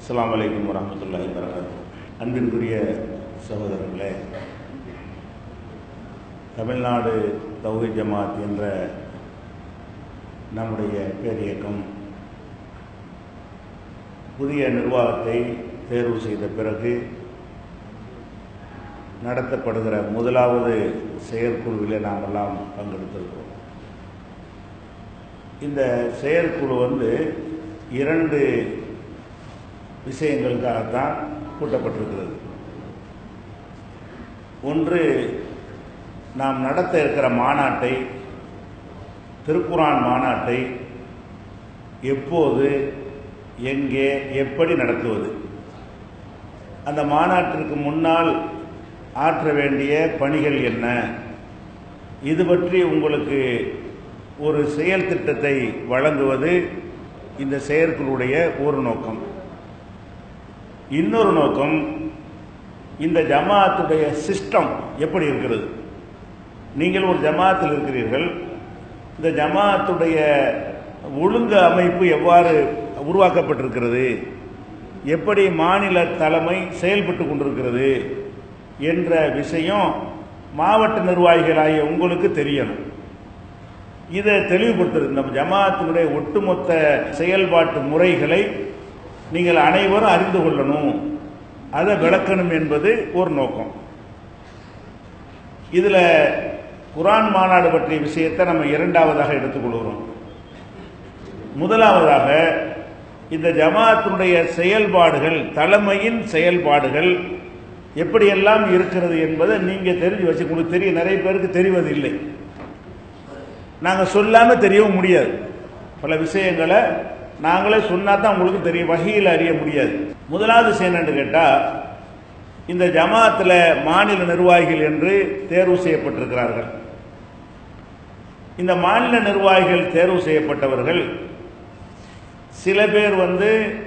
அஸ்ஸலாமு அலைக்கும் வரஹ்மத்துல்லாஹி வரகாத்து அன்பிற்குரிய சகோதரர்களே தமிழ்நாடு தௌஹி ஜமாத் என்ற நம்முடைய பேரியக்கம் புதிய நிர்வாகத்தை தேர்வு செய்த பிறகு நடத்தப்படுகிற முதலாவது செயற்குழுவில் நாமெல்லாம் பங்கெடுத்திருக்கிறோம் இந்த செயற்குழு வந்து இரண்டு விஷயங்களுக்காகத்தான் கூட்டப்பட்டிருக்கிறது ஒன்று நாம் நடத்த இருக்கிற மாநாட்டை திருக்குரான் மாநாட்டை எப்போது எங்கே எப்படி நடத்துவது அந்த மாநாட்டிற்கு முன்னால் ஆற்ற வேண்டிய பணிகள் என்ன இது பற்றி உங்களுக்கு ஒரு செயல் திட்டத்தை வழங்குவது இந்த செயற்குழுடைய ஒரு நோக்கம் இன்னொரு நோக்கம் இந்த ஜமாத்துடைய சிஸ்டம் எப்படி இருக்கிறது நீங்கள் ஒரு ஜமாத்தில் இருக்கிறீர்கள் இந்த ஜமாத்துடைய ஒழுங்கு அமைப்பு எவ்வாறு உருவாக்கப்பட்டிருக்கிறது எப்படி மாநில தலைமை செயல்பட்டு கொண்டிருக்கிறது என்ற விஷயம் மாவட்ட நிர்வாகிகளாகிய உங்களுக்கு தெரியணும் இதை தெளிவுபடுத்துறது நம்ம ஜமாத்தினுடைய ஒட்டுமொத்த செயல்பாட்டு முறைகளை நீங்கள் அனைவரும் அறிந்து கொள்ளணும் அதை விளக்கணும் என்பது ஒரு நோக்கம் இதுல குரான் மாநாடு பற்றிய விஷயத்தை நம்ம இரண்டாவதாக எடுத்துக்கொள்கிறோம் முதலாவதாக இந்த ஜமாத்தினுடைய செயல்பாடுகள் தலைமையின் செயல்பாடுகள் எப்படியெல்லாம் இருக்கிறது என்பதை நீங்க தெரிஞ்சு வச்சு உங்களுக்கு தெரிய நிறைய பேருக்கு தெரிவதில்லை நாங்க சொல்லாம தெரியவும் முடியாது பல விஷயங்களை நாங்களே சொன்னா தான் உங்களுக்கு தெரியும் வகையில் அறிய முடியாது முதலாவது விஷயம் என்னன்னு கேட்டா இந்த ஜமாத்தில் மாநில நிர்வாகிகள் என்று தேர்வு செய்யப்பட்டிருக்கிறார்கள் இந்த மாநில நிர்வாகிகள் தேர்வு செய்யப்பட்டவர்கள் சில பேர் வந்து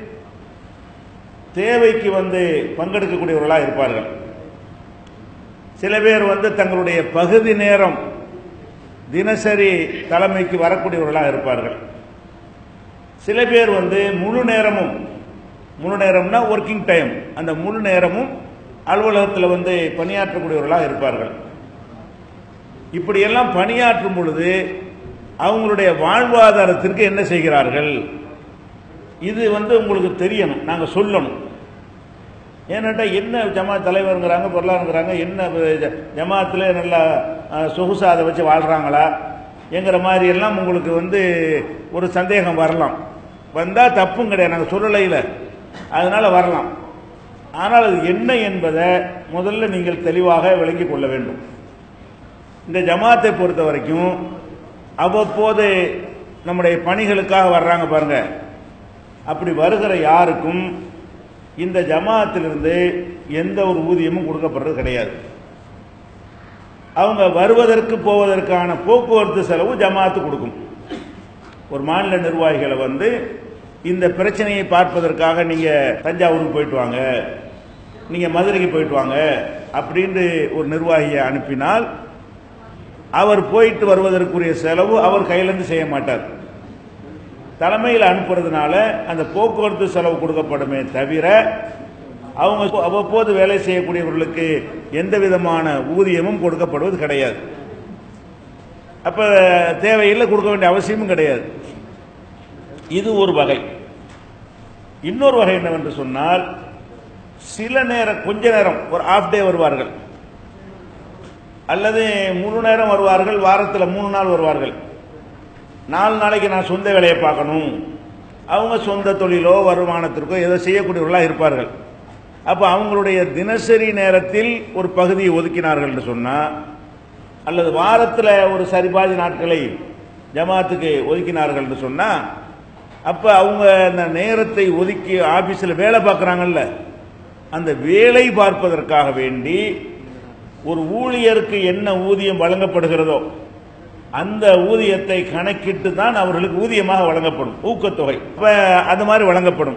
தேவைக்கு வந்து பங்கெடுக்கக்கூடியவர்களாக இருப்பார்கள் சில பேர் வந்து தங்களுடைய பகுதி நேரம் தினசரி தலைமைக்கு வரக்கூடியவர்களாக இருப்பார்கள் சில பேர் வந்து முழு நேரமும் முழு நேரம்னா ஒர்க்கிங் டைம் அந்த முழு நேரமும் அலுவலகத்தில் வந்து பணியாற்றக்கூடியவர்களாக இருப்பார்கள் இப்படியெல்லாம் பணியாற்றும் பொழுது அவங்களுடைய வாழ்வாதாரத்திற்கு என்ன செய்கிறார்கள் இது வந்து உங்களுக்கு தெரியணும் நாங்கள் சொல்லணும் ஏன்னாட்டா என்ன ஜமாத் தலைவருங்கிறாங்க பொருளாதாரங்கிறாங்க என்ன ஜமாத்தில் நல்லா சொகுசா அதை வச்சு வாழ்கிறாங்களா என்கிற மாதிரி எல்லாம் உங்களுக்கு வந்து ஒரு சந்தேகம் வரலாம் வந்தால் தப்பும் கிடையாது நாங்கள் சொல்லலையில் அதனால வரலாம் ஆனால் அது என்ன என்பதை முதல்ல நீங்கள் தெளிவாக விளங்கி கொள்ள வேண்டும் இந்த ஜமாத்தை பொறுத்த வரைக்கும் அவ்வப்போது நம்முடைய பணிகளுக்காக வர்றாங்க பாருங்க அப்படி வருகிற யாருக்கும் இந்த ஜமாத்திலிருந்து எந்த ஒரு ஊதியமும் கொடுக்கப்படுறது கிடையாது அவங்க வருவதற்கு போவதற்கான போக்குவரத்து செலவு ஜமாத்து கொடுக்கும் ஒரு மாநில நிர்வாகிகளை வந்து இந்த பிரச்சனையை பார்ப்பதற்காக நீங்க தஞ்சாவூருக்கு போயிட்டு வாங்க நீங்க மதுரைக்கு போயிட்டு வாங்க அப்படின்னு ஒரு நிர்வாகியை அனுப்பினால் அவர் போயிட்டு வருவதற்குரிய செலவு அவர் கையிலேருந்து செய்ய மாட்டார் தலைமையில் அனுப்புறதுனால அந்த போக்குவரத்து செலவு கொடுக்கப்படுமே தவிர அவங்க அவ்வப்போது வேலை செய்யக்கூடியவர்களுக்கு எந்த விதமான ஊதியமும் கொடுக்கப்படுவது கிடையாது அப்ப தேவையில்லை கொடுக்க வேண்டிய அவசியமும் கிடையாது இது ஒரு வகை இன்னொரு வகை என்னவென்று சொன்னால் சில நேரம் கொஞ்ச நேரம் ஒரு ஆஃப் டே வருவார்கள் அல்லது முழு நேரம் வருவார்கள் வாரத்தில் மூணு நாள் வருவார்கள் நாலு நாளைக்கு நான் சொந்த வேலையை பார்க்கணும் அவங்க சொந்த தொழிலோ வருமானத்திற்கோ ஏதோ செய்யக்கூடியவர்களாக இருப்பார்கள் அப்போ அவங்களுடைய தினசரி நேரத்தில் ஒரு பகுதியை ஒதுக்கினார்கள் என்று சொன்னால் அல்லது வாரத்தில் ஒரு சரிபாதி நாட்களை ஜமாத்துக்கு ஒதுக்கினார்கள் என்று சொன்னால் அப்போ அவங்க அந்த நேரத்தை ஒதுக்கி ஆஃபீஸில் வேலை பார்க்குறாங்கல்ல அந்த வேலை பார்ப்பதற்காக வேண்டி ஒரு ஊழியருக்கு என்ன ஊதியம் வழங்கப்படுகிறதோ அந்த ஊதியத்தை கணக்கிட்டு தான் அவர்களுக்கு ஊதியமாக வழங்கப்படும் ஊக்கத்தொகை அப்ப அது மாதிரி வழங்கப்படும்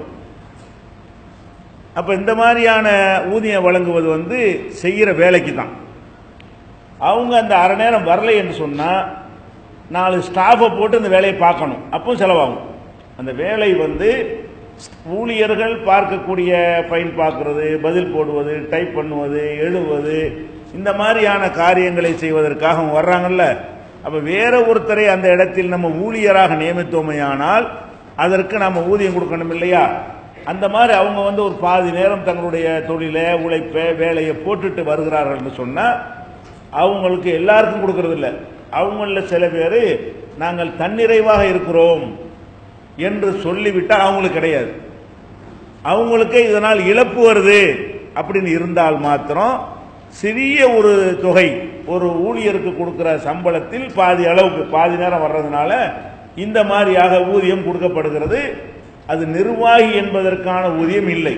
அப்ப இந்த மாதிரியான ஊதியம் வழங்குவது வந்து செய்யற வேலைக்கு தான் அவங்க அந்த அரை நேரம் வரலை என்று சொன்னா நாலு ஸ்டாஃபை போட்டு அந்த வேலையை பார்க்கணும் அப்பவும் செலவாகும் அந்த வேலை வந்து ஊழியர்கள் பார்க்கக்கூடிய ஃபைல் பார்க்கறது பதில் போடுவது டைப் பண்ணுவது எழுதுவது இந்த மாதிரியான காரியங்களை செய்வதற்காக அவங்க வர்றாங்கல்ல அப்ப வேற ஒருத்தரை அந்த இடத்தில் நம்ம ஊழியராக நியமித்தோமையானால் அதற்கு நம்ம ஊதியம் கொடுக்கணும் இல்லையா அந்த மாதிரி அவங்க வந்து ஒரு பாதி நேரம் தங்களுடைய தொழிலை உழைப்பை வேலையை போட்டுட்டு வருகிறார்கள்னு சொன்னா அவங்களுக்கு எல்லாருக்கும் கொடுக்கறது இல்ல அவங்கள சில பேர் நாங்கள் தன்னிறைவாக இருக்கிறோம் என்று சொல்லிவிட்டால் அவங்களுக்கு கிடையாது அவங்களுக்கு இதனால் இழப்பு வருது அப்படின்னு இருந்தால் மாத்திரம் சிறிய ஒரு தொகை ஒரு ஊழியருக்கு கொடுக்கிற சம்பளத்தில் பாதி அளவுக்கு பாதி நேரம் வர்றதுனால இந்த மாதிரியாக ஊதியம் கொடுக்கப்படுகிறது அது நிர்வாகி என்பதற்கான ஊதியம் இல்லை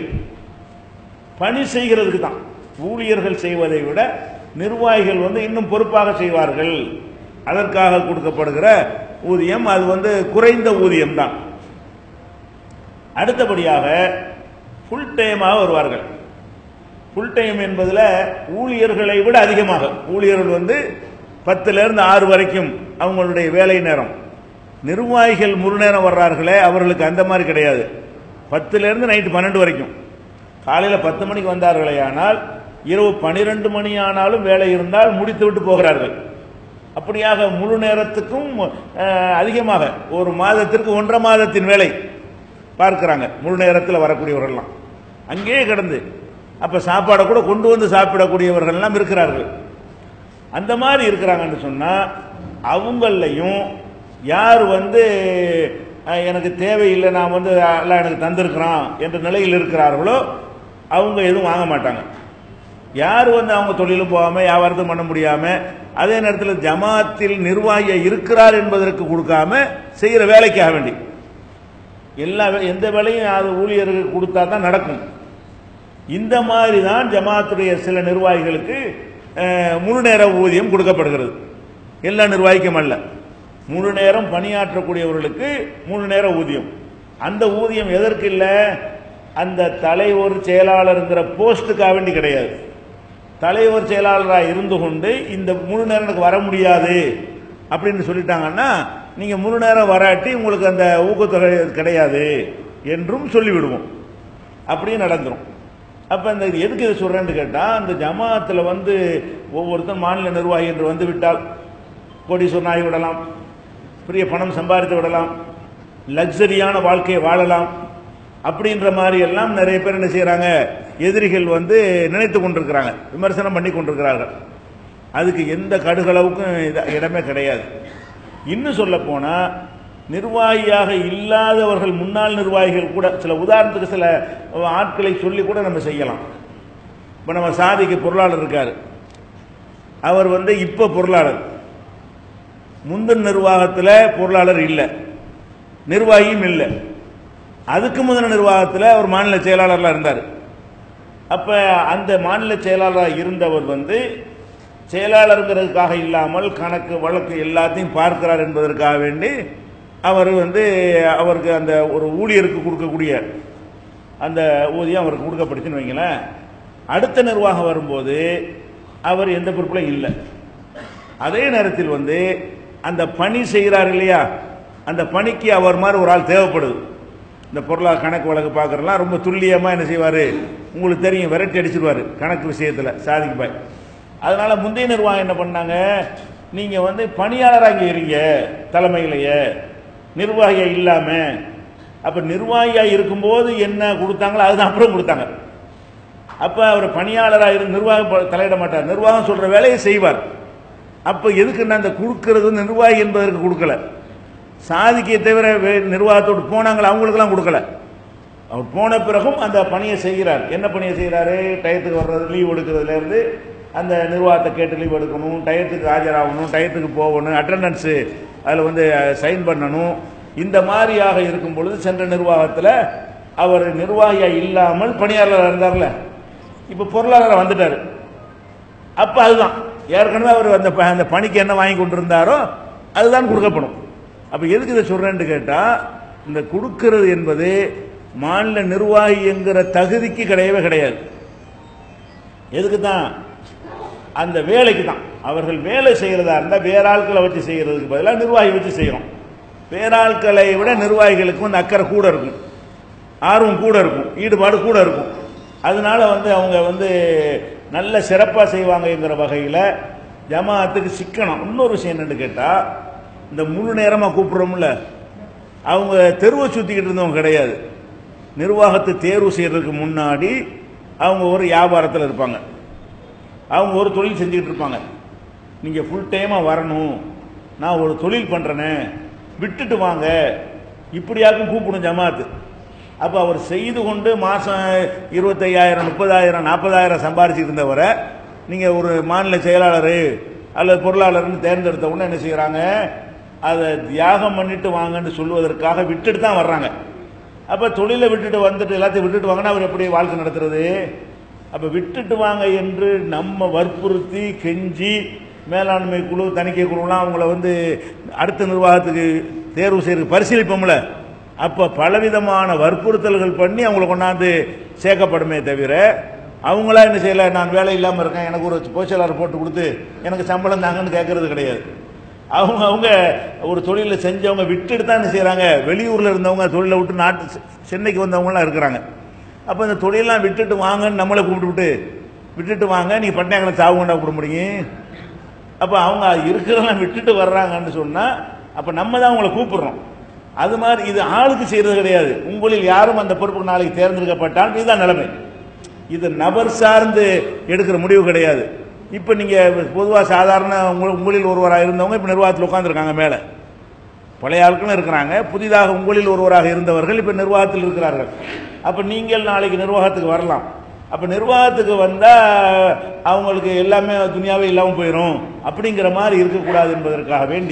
பணி செய்கிறதுக்கு தான் ஊழியர்கள் செய்வதை விட நிர்வாகிகள் வந்து இன்னும் பொறுப்பாக செய்வார்கள் அதற்காக கொடுக்கப்படுகிற ஊதியம் அது வந்து குறைந்த ஊதியம் தான் அடுத்தபடியாக ஃபுல் டைமாக வருவார்கள் ஃபுல் டைம் என்பதில் ஊழியர்களை விட அதிகமாக ஊழியர்கள் வந்து பத்துல இருந்து ஆறு வரைக்கும் அவங்களுடைய வேலை நேரம் நிர்வாகிகள் முழு நேரம் வர்றார்களே அவர்களுக்கு அந்த மாதிரி கிடையாது பத்துல இருந்து நைட்டு பன்னெண்டு வரைக்கும் காலையில் பத்து மணிக்கு வந்தார்களே ஆனால் இரவு பனிரெண்டு மணி ஆனாலும் வேலை இருந்தால் முடித்து விட்டு போகிறார்கள் அப்படியாக முழு நேரத்துக்கும் அஹ், அதிகமாக ஒரு மாதத்திற்கு ஒன்றரை மாதத்தின் வேலை பார்க்கிறாங்க முழு நேரத்தில் வரக்கூடியவர்கள்லாம் அங்கேயே கிடந்து அப்ப சாப்பாடை கூட கொண்டு வந்து சாப்பிடக்கூடியவர்கள் எல்லாம் இருக்கிறார்கள் அந்த மாதிரி இருக்கிறாங்கன்னு சொன்னா அவங்களையும் யார் வந்து அஹ், எனக்கு தேவையில்லை நான் வந்து எல்லாம் எனக்கு தந்திருக்கிறான் என்ற நிலையில் இருக்கிறார்களோ அவங்க எதுவும் வாங்க மாட்டாங்க யார் வந்து அவங்க தொழிலும் போகாம வியாபாரத்தும் பண்ண முடியாம அதே நேரத்தில் ஜமாத்தில் நிர்வாகியா இருக்கிறார் என்பதற்கு கொடுக்காம செய்யற வேலைக்காக வேண்டி எல்லா வே- எந்த வேலையும் அது ஊழியருக்கு கொடுத்தா தான் நடக்கும் இந்த மாதிரி தான் ஜமாத்துடைய சில நிர்வாகிகளுக்கு அஹ், முழு நேர ஊதியம் கொடுக்கப்படுகிறது எல்லா நிர்வாகிக்கும் அல்ல முழு நேரம் பணியாற்றக்கூடியவர்களுக்கு முழு நேர ஊதியம் அந்த ஊதியம் எதற்கு இல்லை அந்த தலைவர் செயலாளருங்கிற போஸ்ட்டுக்காக வேண்டி கிடையாது தலைவர் செயலாளராக இருந்து கொண்டு இந்த முழு நேரம் எனக்கு வர முடியாது அப்படின்னு சொல்லிட்டாங்கன்னா நீங்க முழு நேரம் வராட்டி உங்களுக்கு அந்த ஊக்கத்தொகை கிடையாது என்றும் சொல்லிவிடுவோம் அப்படியே நடந்துரும் அப்ப இந்த எதுக்கு இதை சொல்றேன்னு கேட்டா அந்த ஜமாத்துல வந்து ஒவ்வொருத்தரும் மாநில நிர்வாகி என்று வந்து விட்டால் கோடீஸ்வரன் ஆகி விடலாம் பெரிய பணம் சம்பாதித்து விடலாம் லக்ஸரியான வாழ்க்கையை வாழலாம் அப்படின்ற மாதிரி எல்லாம் நிறைய பேர் என்ன செய்யறாங்க எதிரிகள் வந்து நினைத்து கொண்டிருக்கிறாங்க விமர்சனம் பண்ணி கொண்டிருக்கிறார்கள் அதுக்கு எந்த கடுகளவுக்கும் இது- இடமே கிடையாது இன்னும் சொல்ல போனா நிர்வாகியாக இல்லாதவர்கள் முன்னாள் நிர்வாகிகள் கூட சில உதாரணத்துக்கு சில ஆட்களை சொல்லி கூட நம்ம செய்யலாம் இப்போ நம்ம சாதிக்கு பொருளாளர் இருக்காரு அவர் வந்து இப்ப பொருளாளர் முந்தின நிர்வாகத்தில் பொருளாளர் இல்லை நிர்வாகியும் இல்லை அதுக்கு முதல் நிர்வாகத்தில் அவர் மாநில செயலாளர்லாம் இருந்தார் அப்ப அந்த மாநில செயலாளராக இருந்தவர் வந்து செயலாளருங்கிறதுக்காக இல்லாமல் கணக்கு வழக்கு எல்லாத்தையும் பார்க்கிறார் என்பதற்காக வேண்டி அவர் வந்து அவருக்கு அந்த ஒரு ஊழியருக்கு கொடுக்கக்கூடிய அந்த ஊதியம் அவருக்கு கொடுக்கப்படுச்சுன்னு வைங்களேன் அடுத்த நிர்வாகம் வரும்போது அவர் எந்த பொறுப்புலையும் இல்லை அதே நேரத்தில் வந்து அந்த பணி செய்கிறார் இல்லையா அந்த பணிக்கு அவர் மாதிரி ஒரு ஆள் தேவைப்படுது இந்த பொருளாதார கணக்கு வழக்கு பார்க்கறலாம் ரொம்ப துல்லியமாக என்ன செய்வார் உங்களுக்கு தெரியும் விரட்டி அடிச்சிருவார் கணக்கு விஷயத்தில் சாதிக்கு பாய் அதனால முந்தைய நிர்வாகம் என்ன பண்ணாங்க நீங்கள் வந்து பணியாளராக இங்கே இருங்க தலைமையிலேயே நிர்வாகியா இல்லாமல் அப்போ நிர்வாகியாக இருக்கும்போது என்ன கொடுத்தாங்களோ அதுதான் அப்புறம் கொடுத்தாங்க அப்ப அவர் பணியாளராக இருந்து நிர்வாகம் ப- தலையிட மாட்டார் நிர்வாகம் சொல்ற வேலையை செய்வார் அப்ப எதுக்கு அந்த கொடுக்கிறது வந்து நிர்வாகி என்பதற்கு கொடுக்கல சாதிக்கை தவிர வே- நிர்வாகத்தோடு போனாங்களே அவங்களுக்கெல்லாம் கொடுக்கல அவர் போன பிறகும் அந்த பணியை செய்கிறார் என்ன பணியை செய்கிறாரு டயத்துக்கு வர்றது லீவ் எடுக்கிறதுல இருந்து அந்த நிர்வாகத்தை கேட்டு லீவ் எடுக்கணும் டயத்துக்கு ஆஜராகணும் டயத்துக்கு போகணும் அட்டண்டன்ஸு அதில் வந்து சைன் பண்ணணும் இந்த மாதிரியாக இருக்கும் பொழுது சென்ற நிர்வாகத்தில் அவர் நிர்வாகியாக இல்லாமல் பணியாளராக இருந்தார்ல இப்போ பொருளாதாரம் வந்துட்டார் அப்ப அதுதான் ஏற்கனவே அவர் அந்த ப- அந்த பணிக்கு என்ன வாங்கி கொண்டிருந்தாரோ அதுதான் கொடுக்கப்படும் அப்ப எதுக்கு இதை சொல்றேன்னு கேட்டா இந்த கொடுக்கிறது என்பது மாநில நிர்வாகி என்கிற தகுதிக்கு கிடையவே கிடையாது எதுக்கு தான் அந்த வேலைக்கு தான் அவர்கள் வேலை செய்யறதா இருந்தால் வேற ஆட்களை வச்சு செய்யறதுக்கு பதிலாக நிர்வாகி வச்சு செய்யறோம் வேற ஆட்களை விட நிர்வாகிகளுக்கு வந்து அக்கறை கூட இருக்கும் ஆர்வம் கூட இருக்கும் ஈடுபாடு கூட இருக்கும் அதனால வந்து அவங்க வந்து நல்ல சிறப்பாக செய்வாங்கங்கிற வகையில் ஜமாஅத்துக்கு சிக்கனம் இன்னொரு விஷயம் என்னன்னு கேட்டால் இந்த முழு நேரமாக கூப்பிடுறோம்ல அவங்க தெருவை சுற்றிக்கிட்டு இருந்தவங்க கிடையாது நிர்வாகத்தை தேர்வு செய்யறதுக்கு முன்னாடி அவங்க ஒரு வியாபாரத்தில் இருப்பாங்க அவங்க ஒரு தொழில் செஞ்சுக்கிட்டு இருப்பாங்க நீங்கள் ஃபுல் டைமாக வரணும் நான் ஒரு தொழில் பண்ணுறேனே விட்டுட்டு வாங்க இப்படியாக்கும் கூப்பிடும் ஜமாத்து அப்போ அவர் செய்து கொண்டு மாதம் இருபத்தையாயிரம் முப்பதாயிரம் நாற்பதாயிரம் சம்பாரிச்சுட்டு இருந்தவரை நீங்கள் ஒரு மாநில செயலாளர் அல்லது பொருளாளர்னு தேர்ந்தெடுத்த உடனே என்ன செய்கிறாங்க அதை தியாகம் பண்ணிட்டு வாங்கன்னு சொல்வதற்காக விட்டுட்டு தான் வர்றாங்க அப்போ தொழிலை விட்டுட்டு வந்துட்டு எல்லாத்தையும் விட்டுட்டு வாங்கன்னா அவர் எப்படி வாழ்க்கை நடத்துறது அப்போ விட்டுட்டு வாங்க என்று நம்ம வற்புறுத்தி கெஞ்சி மேலாண்மை குழு தணிக்கை குழுலாம் அவங்கள வந்து அடுத்த நிர்வாகத்துக்கு தேர்வு செய்யறதுக்கு பரிசீலிப்போம்ல அப்போ பலவிதமான வற்புறுத்தல்கள் பண்ணி அவங்கள கொண்டாந்து சேர்க்கப்படுமே தவிர அவங்களா என்ன செய்யல நான் வேலை இல்லாமல் இருக்கேன் எனக்கு ஒரு போச்சலாளர் போட்டு கொடுத்து எனக்கு சம்பளம் தாங்கன்னு கேட்கறது கிடையாது அவங்க அவங்க ஒரு தொழிலை செஞ்சவங்க விட்டுட்டு தான் என்ன செய்கிறாங்க வெளியூரில் இருந்தவங்க தொழிலை விட்டு நாட்டு செ- சென்னைக்கு வந்தவங்களாம் இருக்கிறாங்க அப்போ இந்த தொழிலெலாம் விட்டுட்டு வாங்கன்னு நம்மளை கூப்பிட்டு விட்டுட்டு வாங்க நீ பட்டினாங்களை சாவுண்டா கூப்பிட முடியும் அப்போ அவங்க இருக்கிறதெல்லாம் விட்டுட்டு வர்றாங்கன்னு சொன்னால் அப்போ நம்ம தான் அவங்கள கூப்பிடுறோம் அது மாதிரி இது ஆளுக்கு செய்கிறது கிடையாது உங்களில் யாரும் அந்த பொறுப்புக்கு நாளைக்கு தேர்ந்தெடுக்கப்பட்டால் இதுதான் நிலைமை இது நபர் சார்ந்து எடுக்கிற முடிவு கிடையாது இப்போ நீங்கள் பொதுவாக சாதாரண உங்கள் உங்களில் ஒருவராக இருந்தவங்க இப்போ நிர்வாகத்தில் உட்காந்துருக்காங்க மேலே பழைய ஆட்களும் இருக்கிறாங்க புதிதாக உங்களில் ஒருவராக இருந்தவர்கள் இப்போ நிர்வாகத்தில் இருக்கிறார்கள் அப்போ நீங்கள் நாளைக்கு நிர்வாகத்துக்கு வரலாம் அப்போ நிர்வாகத்துக்கு வந்தால் அவங்களுக்கு எல்லாமே துணியாவே இல்லாமல் போயிடும் அப்படிங்கிற மாதிரி இருக்கக்கூடாது என்பதற்காக வேண்டி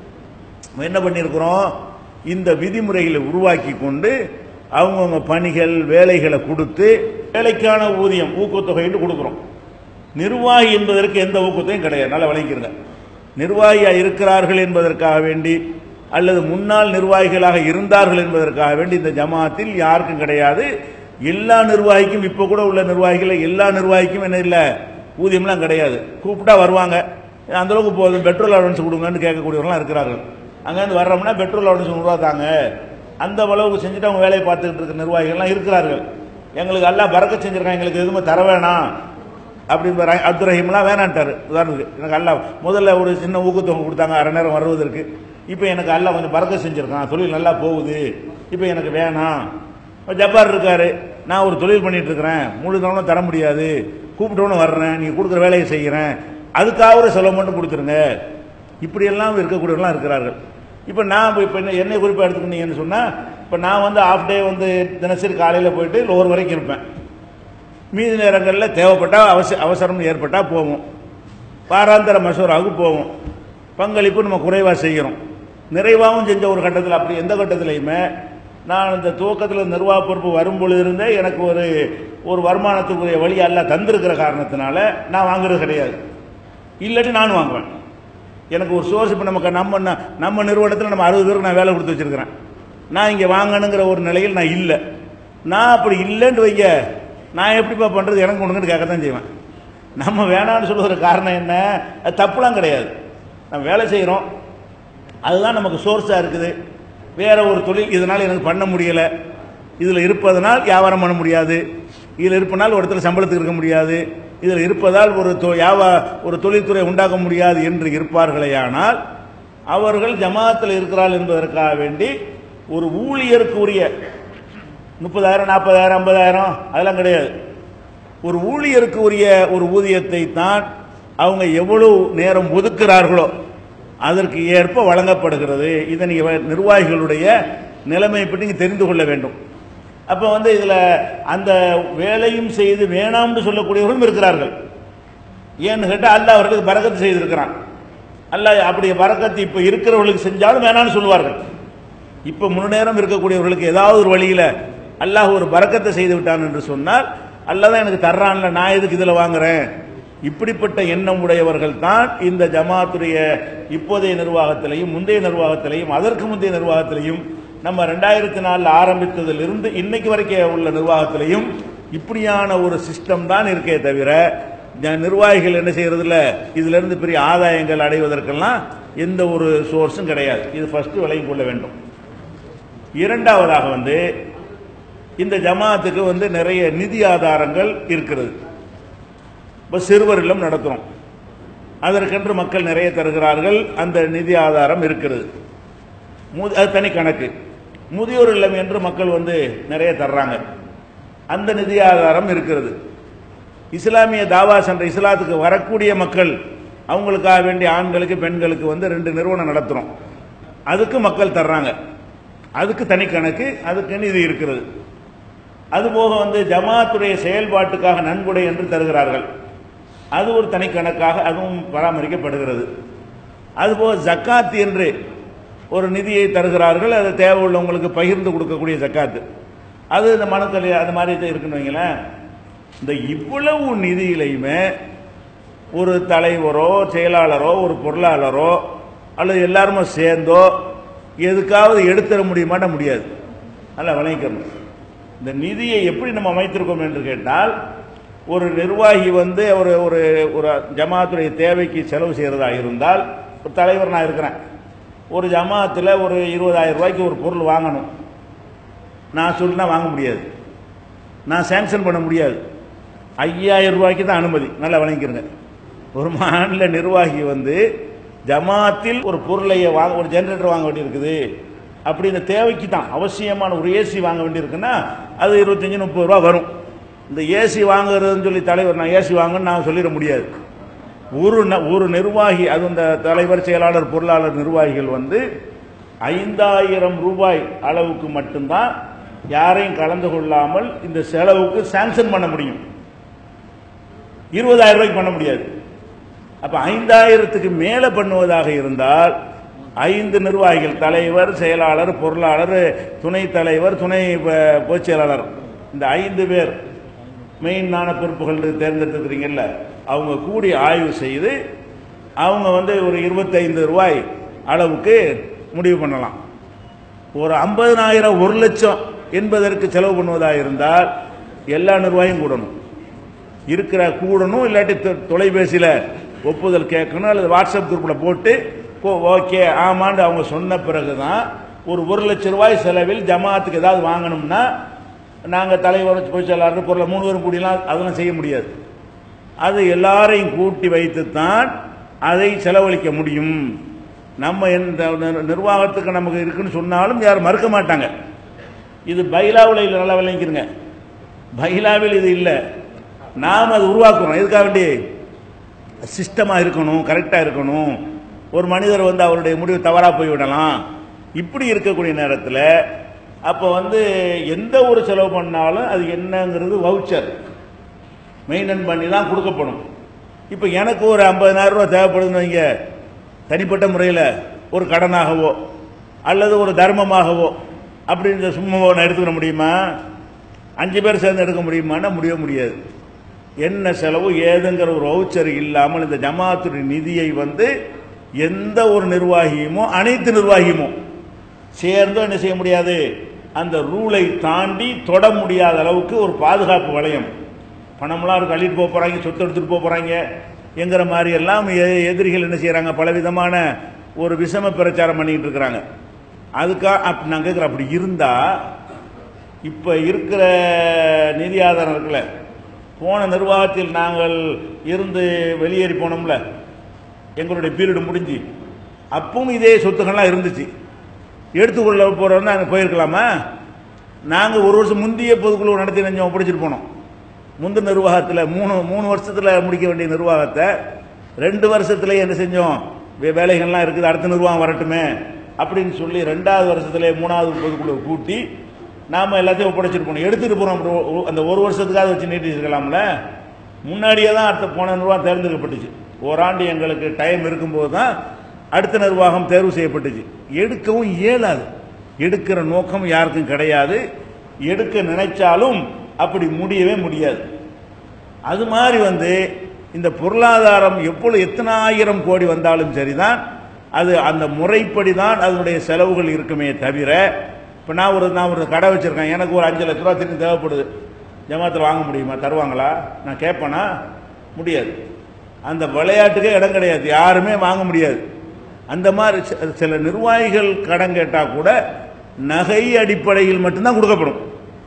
நம்ம என்ன பண்ணியிருக்கிறோம் இந்த விதிமுறைகளை உருவாக்கி கொண்டு அவங்கவுங்க பணிகள் வேலைகளை கொடுத்து வேலைக்கான ஊதியம் ஊக்கத்தொகைன்னு கொடுக்குறோம் நிர்வாகி என்பதற்கு எந்த ஊக்கத்தையும் கிடையாது நல்லா விளங்கிக்கிறங்க நிர்வாகியா இருக்கிறார்கள் என்பதற்காக வேண்டி அல்லது முன்னாள் நிர்வாகிகளாக இருந்தார்கள் என்பதற்காக வேண்டி இந்த ஜமாத்தில் யாருக்கும் கிடையாது எல்லா நிர்வாகிக்கும் இப்போ கூட உள்ள நிர்வாகிகள் எல்லா நிர்வாகிக்கும் என்ன இல்லை ஊதியம்லாம் கிடையாது கூப்பிட்டா வருவாங்க அந்த அளவுக்கு போதும் பெட்ரோல் அலவன்ஸ் கொடுங்கன்னு கேட்கக்கூடியவர்களாம் இருக்கிறார்கள் அங்கேருந்து வர்றோம்னா பெட்ரோல் அலவன்ஸ் நூறுரூவா தாங்க அந்த அளவுக்கு செஞ்சுட்டு அவங்க வேலையை பார்த்துக்கிட்டு இருக்கிற நிர்வாகிகள்லாம் இருக்கிறார்கள் எங்களுக்கு எல்லாம் பறக்க செஞ்சிருக்காங்க எங்களுக்கு எதுவுமே தர வேணாம் அப்படின்னு அப்துல் ரஹீம்லாம் வேணான்ட்டார் உதாரணத்துக்கு எனக்கு அல்லா முதல்ல ஒரு சின்ன ஊக்கத்தொகை கொடுத்தாங்க அரை நேரம் வருவதற்கு இப்போ எனக்கு அல்லா கொஞ்சம் பறக்க செஞ்சிருக்கான் தொழில் நல்லா போகுது இப்போ எனக்கு வேணாம் இப்ப ஜப்பார் இருக்காரு நான் ஒரு தொழில் பண்ணிட்டு இருக்கிறேன் முழு தவணை தர முடியாது கூப்பிட்டோன்னு வர்றேன் நீங்க கொடுக்குற வேலையை செய்கிறேன் அதுக்காக ஒரு செலவு மட்டும் கொடுத்துருங்க இப்படியெல்லாம் இருக்கக்கூடியவர்களாம் இருக்கிறார்கள் இப்போ நான் இப்போ என்ன என்னை குறிப்பாக எடுத்துக்கிட்டீங்கன்னு சொன்னால் இப்போ நான் வந்து ஆஃப் டே வந்து தினசரி காலையில் போயிட்டு லோர் வரைக்கும் இருப்பேன் மீதி நேரங்களில் தேவைப்பட்டால் அவச அவசரம் ஏற்பட்டால் போவோம் வாராந்திர மசோராவுக்கு போவோம் பங்களிப்பு நம்ம குறைவாக செய்கிறோம் நிறைவாகவும் செஞ்ச ஒரு கட்டத்தில் அப்படி எந்த கட்டத்திலையுமே நான் இந்த துவக்கத்தில் நிர்வாக பொறுப்பு வரும் பொழுதிருந்தே எனக்கு ஒரு ஒரு வருமானத்துக்குரிய வழி எல்லாம் தந்திருக்கிற காரணத்தினால நான் வாங்குறது கிடையாது இல்லாட்டி நான் வாங்குவேன் எனக்கு ஒரு சோர்ஸ் இப்போ நமக்கு நம்ம ந- நம்ம நிறுவனத்தில் நம்ம அறுபது பேருக்கு நான் வேலை கொடுத்து வச்சிருக்கிறேன் நான் இங்கே வாங்கணுங்கிற ஒரு நிலையில் நான் இல்லை நான் அப்படி இல்லைன்னு வைங்க நான் எப்படிப்பா பண்ணுறது எனக்கு கொடுங்கன்னு கேட்க தான் செய்வேன் நம்ம வேணாம்னு சொல்லுற காரணம் என்ன அது தப்புலாம் கிடையாது நம்ம வேலை செய்கிறோம் அதுதான் நமக்கு சோர்ஸாக இருக்குது வேற ஒரு தொழில் இதனால் எனக்கு பண்ண முடியலை இதில் இருப்பதனால் வியாபாரம் பண்ண முடியாது இதில் இருப்பனால் ஒரு இடத்துல சம்பளத்துக்கு இருக்க முடியாது இதில் இருப்பதால் ஒரு தொ- வியாபா ஒரு தொழில்துறை உண்டாக்க முடியாது என்று இருப்பார்களேயானால் அவர்கள் ஜமாத்தில் இருக்கிறார்கள் என்பதற்காக வேண்டி ஒரு ஊழியருக்கு உரிய முப்பதாயிரம் நாற்பதாயிரம் ஐம்பதாயிரம் அதெல்லாம் கிடையாது ஒரு ஊழியருக்கு உரிய ஒரு ஊதியத்தை தான் அவங்க எவ்வளவு நேரம் ஒதுக்குறார்களோ அதற்கு ஏற்ப வழங்கப்படுகிறது இதை நீங்கள் நிர்வாகிகளுடைய நிலைமை பற்றி நீங்க தெரிந்து கொள்ள வேண்டும் அப்போ வந்து இதில் அந்த வேலையும் செய்து வேணாம்னு சொல்லக்கூடியவர்களும் இருக்கிறார்கள் ஏன்னு கேட்டால் அல்லாஹ் அவர்களுக்கு பரக்கத்து செய்திருக்கிறான் அல்லாஹ் அப்படி பரக்கத்து இப்போ இருக்கிறவர்களுக்கு செஞ்சாலும் வேணாம்னு சொல்லுவார்கள் இப்போ முழு நேரம் இருக்கக்கூடியவர்களுக்கு ஏதாவது ஒரு வழியில் அல்லாஹ் ஒரு பரக்கத்தை செய்து விட்டான் என்று சொன்னால் அல்லாஹ் தான் எனக்கு தர்றான்ல நான் எதுக்கு இதில் வாங்குறேன் இப்படிப்பட்ட எண்ணம் உடையவர்கள் தான் இந்த ஜமாத்துடைய இப்போதைய நிர்வாகத்திலையும் முந்தைய நிர்வாகத்திலையும் அதற்கு முந்தைய நிர்வாகத்திலையும் நம்ம ரெண்டாயிரத்தி நாலில் ஆரம்பித்ததிலிருந்து இன்னைக்கு வரைக்கும் உள்ள நிர்வாகத்திலையும் இப்படியான ஒரு சிஸ்டம் தான் இருக்கே தவிர ஜ- நிர்வாகிகள் என்ன செய்யறதில்ல இதுல இருந்து பெரிய ஆதாயங்கள் அடைவதற்கெல்லாம் எந்த ஒரு சோர்ஸும் கிடையாது இது ஃபர்ஸ்ட் விலையும் கொள்ள வேண்டும் இரண்டாவதாக வந்து இந்த ஜமாத்துக்கு வந்து நிறைய நிதி ஆதாரங்கள் இருக்கிறது இப்போ சிறுவர் இல்லம் நடத்துகிறோம் அதற்கென்று மக்கள் நிறைய தருகிறார்கள் அந்த நிதி ஆதாரம் இருக்கிறது மு- அது தனி கணக்கு முதியோர் இல்லம் என்று மக்கள் வந்து நிறைய தர்றாங்க அந்த நிதி ஆதாரம் இருக்கிறது இஸ்லாமிய தாவா சென்ற இஸ்லாத்துக்கு வரக்கூடிய மக்கள் அவங்களுக்காக வேண்டிய ஆண்களுக்கு பெண்களுக்கு வந்து ரெண்டு நிறுவனம் நடத்துகிறோம் அதுக்கு மக்கள் தர்றாங்க அதுக்கு தனி கணக்கு அதுக்கு நிதி இருக்கிறது அதுபோக வந்து ஜமாத்துடைய செயல்பாட்டுக்காக நன்கொடை என்று தருகிறார்கள் அது ஒரு தனி கணக்காக அதுவும் பராமரிக்கப்படுகிறது அதுபோக ஜக்காத் என்று ஒரு நிதியை தருகிறார்கள் அது தேவை உள்ளவங்களுக்கு பகிர்ந்து கொடுக்கக்கூடிய ஜக்காத்து அது இந்த மனுக்கள் அந்த மாதிரி இது இருக்குன்னு வைங்களேன் இந்த இவ்வளவு நிதியிலையுமே ஒரு தலைவரோ செயலாளரோ ஒரு பொருளாளரோ அல்லது எல்லாருமே சேர்ந்தோ எதுக்காவது எடுத்துட முடியுமாட்ட முடியாது நல்லா விளங்கிக்கணும் இந்த நிதியை எப்படி நம்ம அமைத்திருக்கோம் என்று கேட்டால் ஒரு நிர்வாகி வந்து ஒரு ஒரு ஒரு ஜமாத்துடைய தேவைக்கு செலவு செய்கிறதா இருந்தால் ஒரு தலைவர் நான் இருக்கிறேன் ஒரு ஜமாத்தில் ஒரு இருபதாயிரம் ரூபாய்க்கு ஒரு பொருள் வாங்கணும் நான் சொல்லினா வாங்க முடியாது நான் சேங்ஷன் பண்ண முடியாது ஐயாயிரம் ரூபாய்க்கு தான் அனுமதி நல்லா வழங்கிக்கிறங்க ஒரு மாநில நிர்வாகி வந்து ஜமாத்தில் ஒரு பொருளை வாங்க ஒரு ஜெனரேட்டர் வாங்க வேண்டியிருக்குது அப்படி இந்த தேவைக்கு தான் அவசியமான ஒரு ஏசி வாங்க வேண்டியிருக்குன்னா அது இருபத்தஞ்சி முப்பது ரூபா வரும் இந்த ஏசி வாங்குறதுன்னு சொல்லி தலைவர் நான் ஏசி வாங்கன்னு நான் சொல்லிட முடியாது ஒரு ந- ஒரு நிர்வாகி அது இந்த தலைவர் செயலாளர் பொருளாளர் நிர்வாகிகள் வந்து ஐந்தாயிரம் ரூபாய் அளவுக்கு மட்டும்தான் யாரையும் கலந்து கொள்ளாமல் இந்த செலவுக்கு சாங்ஷன் பண்ண முடியும் இருபதாயிரம் ரூபாய்க்கு பண்ண முடியாது அப்ப ஐந்தாயிரத்துக்கு மேல பண்ணுவதாக இருந்தால் ஐந்து நிர்வாகிகள் தலைவர் செயலாளர் பொருளாளர் துணை தலைவர் துணை ப- பொதுச் செயலாளர் இந்த ஐந்து பேர் மெயினான பொறுப்புகள் தேர்ந்தெடுத்துக்கிறீங்கல்ல அவங்க கூடி ஆய்வு செய்து அவங்க வந்து ஒரு இருபத்தைந்து ரூபாய் அளவுக்கு முடிவு பண்ணலாம் ஒரு ஐம்பதனாயிரம் ஒரு லட்சம் என்பதற்கு செலவு பண்ணுவதாக இருந்தால் எல்லா நிர்வாகியும் கூடணும் இருக்கிற கூடணும் இல்லாட்டி தொ- தொலைபேசியில ஒப்புதல் கேட்கணும் அல்லது வாட்ஸ்அப் குரூப்பில் போட்டு போ ஓகே ஆமான்னு அவங்க சொன்ன பிறகுதான் ஒரு ஒரு லட்சம் ரூபாய் செலவில் ஜமாத்துக்கு ஏதாவது வாங்கணும்னா நாங்கள் தலைவர் பொதுச் செயலாளர் பொருளை மூணு பேரும் கூடியெல்லாம் அதெல்லாம் செய்ய முடியாது அது எல்லாரையும் கூட்டி வைத்துத்தான் அதை செலவழிக்க முடியும் நம்ம எந்த நிர்- நிர்வாகத்துக்கு நமக்கு இருக்குன்னு சொன்னாலும் யாரும் மறுக்க மாட்டாங்க இது பைலாவில் இல்லை நல்லா விளங்கிக்கிறங்க பைலாவில் இது இல்லை நாம் அது உருவாக்குறோம் எதுக்காக வேண்டி சிஸ்டமாக இருக்கணும் கரெக்டாக இருக்கணும் ஒரு மனிதர் வந்து அவருடைய முடிவு தவறாக போய்விடலாம் இப்படி இருக்கக்கூடிய நேரத்தில் அப்போ வந்து எந்த ஒரு செலவு பண்ணாலும் அது என்னங்கிறது வவுச்சர் மெயின்டைன் பண்ணி தான் கொடுக்கப்படும் இப்போ எனக்கு ஒரு 50000 ரூபா தேவைப்படுதுன்னு வைங்க தனிப்பட்ட முறையில் ஒரு கடனாகவோ அல்லது ஒரு தர்மமாகவோ அப்படின்னு சும்மாவோ நான் எடுத்துக்கிற முடியுமா அஞ்சு பேர் சேர்ந்து எடுக்க முடியுமான்னா முடிய முடியாது என்ன செலவு ஏதுங்கிற ஒரு வவுச்சர் இல்லாமல் இந்த ஜமாத்துடைய நிதியை வந்து எந்த ஒரு நிர்வாகியுமோ அனைத்து நிர்வாகியுமோ சேர்ந்தோ என்ன செய்ய முடியாது அந்த ரூலை தாண்டி தொட முடியாத அளவுக்கு ஒரு பாதுகாப்பு வளையம் பணம்லாம் இருக்கு அள்ளிட்டு போக போறாங்க சொத்து எடுத்துட்டு போக போறாங்க என்கிற மாதிரி எல்லாம் எ- எதிரிகள் என்ன செய்யறாங்க பலவிதமான ஒரு விஷம பிரச்சாரம் பண்ணிட்டு இருக்கிறாங்க அதுக்கா அப் நான் கேட்குறேன் அப்படி இருந்தா இப்ப இருக்கிற நிதி ஆதாரம் இருக்குல்ல போன நிர்வாகத்தில் நாங்கள் இருந்து வெளியேறி போனோம்ல எங்களுடைய பீரியடு முடிஞ்சு அப்பவும் இதே சொத்துக்கள்லாம் இருந்துச்சு எடுத்துக்கொள்ள போகிறோம்னா அங்கே போயிருக்கலாமா நாங்கள் ஒரு வருஷம் முந்தைய பொதுக்குழு நடத்தி நெஞ்சம் ஒப்படைச்சிட்டு போனோம் முந்தின நிர்வாகத்தில் மூணு மூணு வருஷத்தில் முடிக்க வேண்டிய நிர்வாகத்தை ரெண்டு வருஷத்துல என்ன செஞ்சோம் வே- வேலைகள்லாம் இருக்குது அடுத்த நிர்வாகம் வரட்டுமே அப்படின்னு சொல்லி ரெண்டாவது வருஷத்துல மூணாவது பொதுக்குழு கூட்டி நாம எல்லாத்தையும் ஒப்படைச்சிட்டு போனோம் எடுத்துட்டு போனோம் அந்த ஒரு வருஷத்துக்காக வச்சு நீட்டி இருக்கலாம்ல முன்னாடியே தான் அடுத்த போன நிர்வாகம் தேர்ந்தெடுக்கப்பட்டுச்சு ஓராண்டு எங்களுக்கு டைம் இருக்கும்போது தான் அடுத்த நிர்வாகம் தேர்வு செய்யப்பட்டுச்சு எடுக்கவும் இயலாது எடுக்கிற நோக்கம் யாருக்கும் கிடையாது எடுக்க நினைச்சாலும் அப்படி முடியவே முடியாது அது மாதிரி வந்து இந்த பொருளாதாரம் எப்பொழுது எத்தனை ஆயிரம் கோடி வந்தாலும் சரிதான் அது அந்த முறைப்படி தான் அதனுடைய செலவுகள் இருக்குமே தவிர இப்போ நான் ஒரு நான் ஒரு கடை வச்சிருக்கேன் எனக்கு ஒரு அஞ்சு லட்ச ரூபா திரும்பி தேவைப்படுது ஜமாத்தில் வாங்க முடியுமா தருவாங்களா நான் கேட்பேனா முடியாது அந்த விளையாட்டுக்கே இடம் கிடையாது யாருமே வாங்க முடியாது அந்த மாதிரி சில- சில நிர்வாகிகள் கடன் கேட்டால் கூட நகை அடிப்படையில் மட்டும்தான் கொடுக்கப்படும்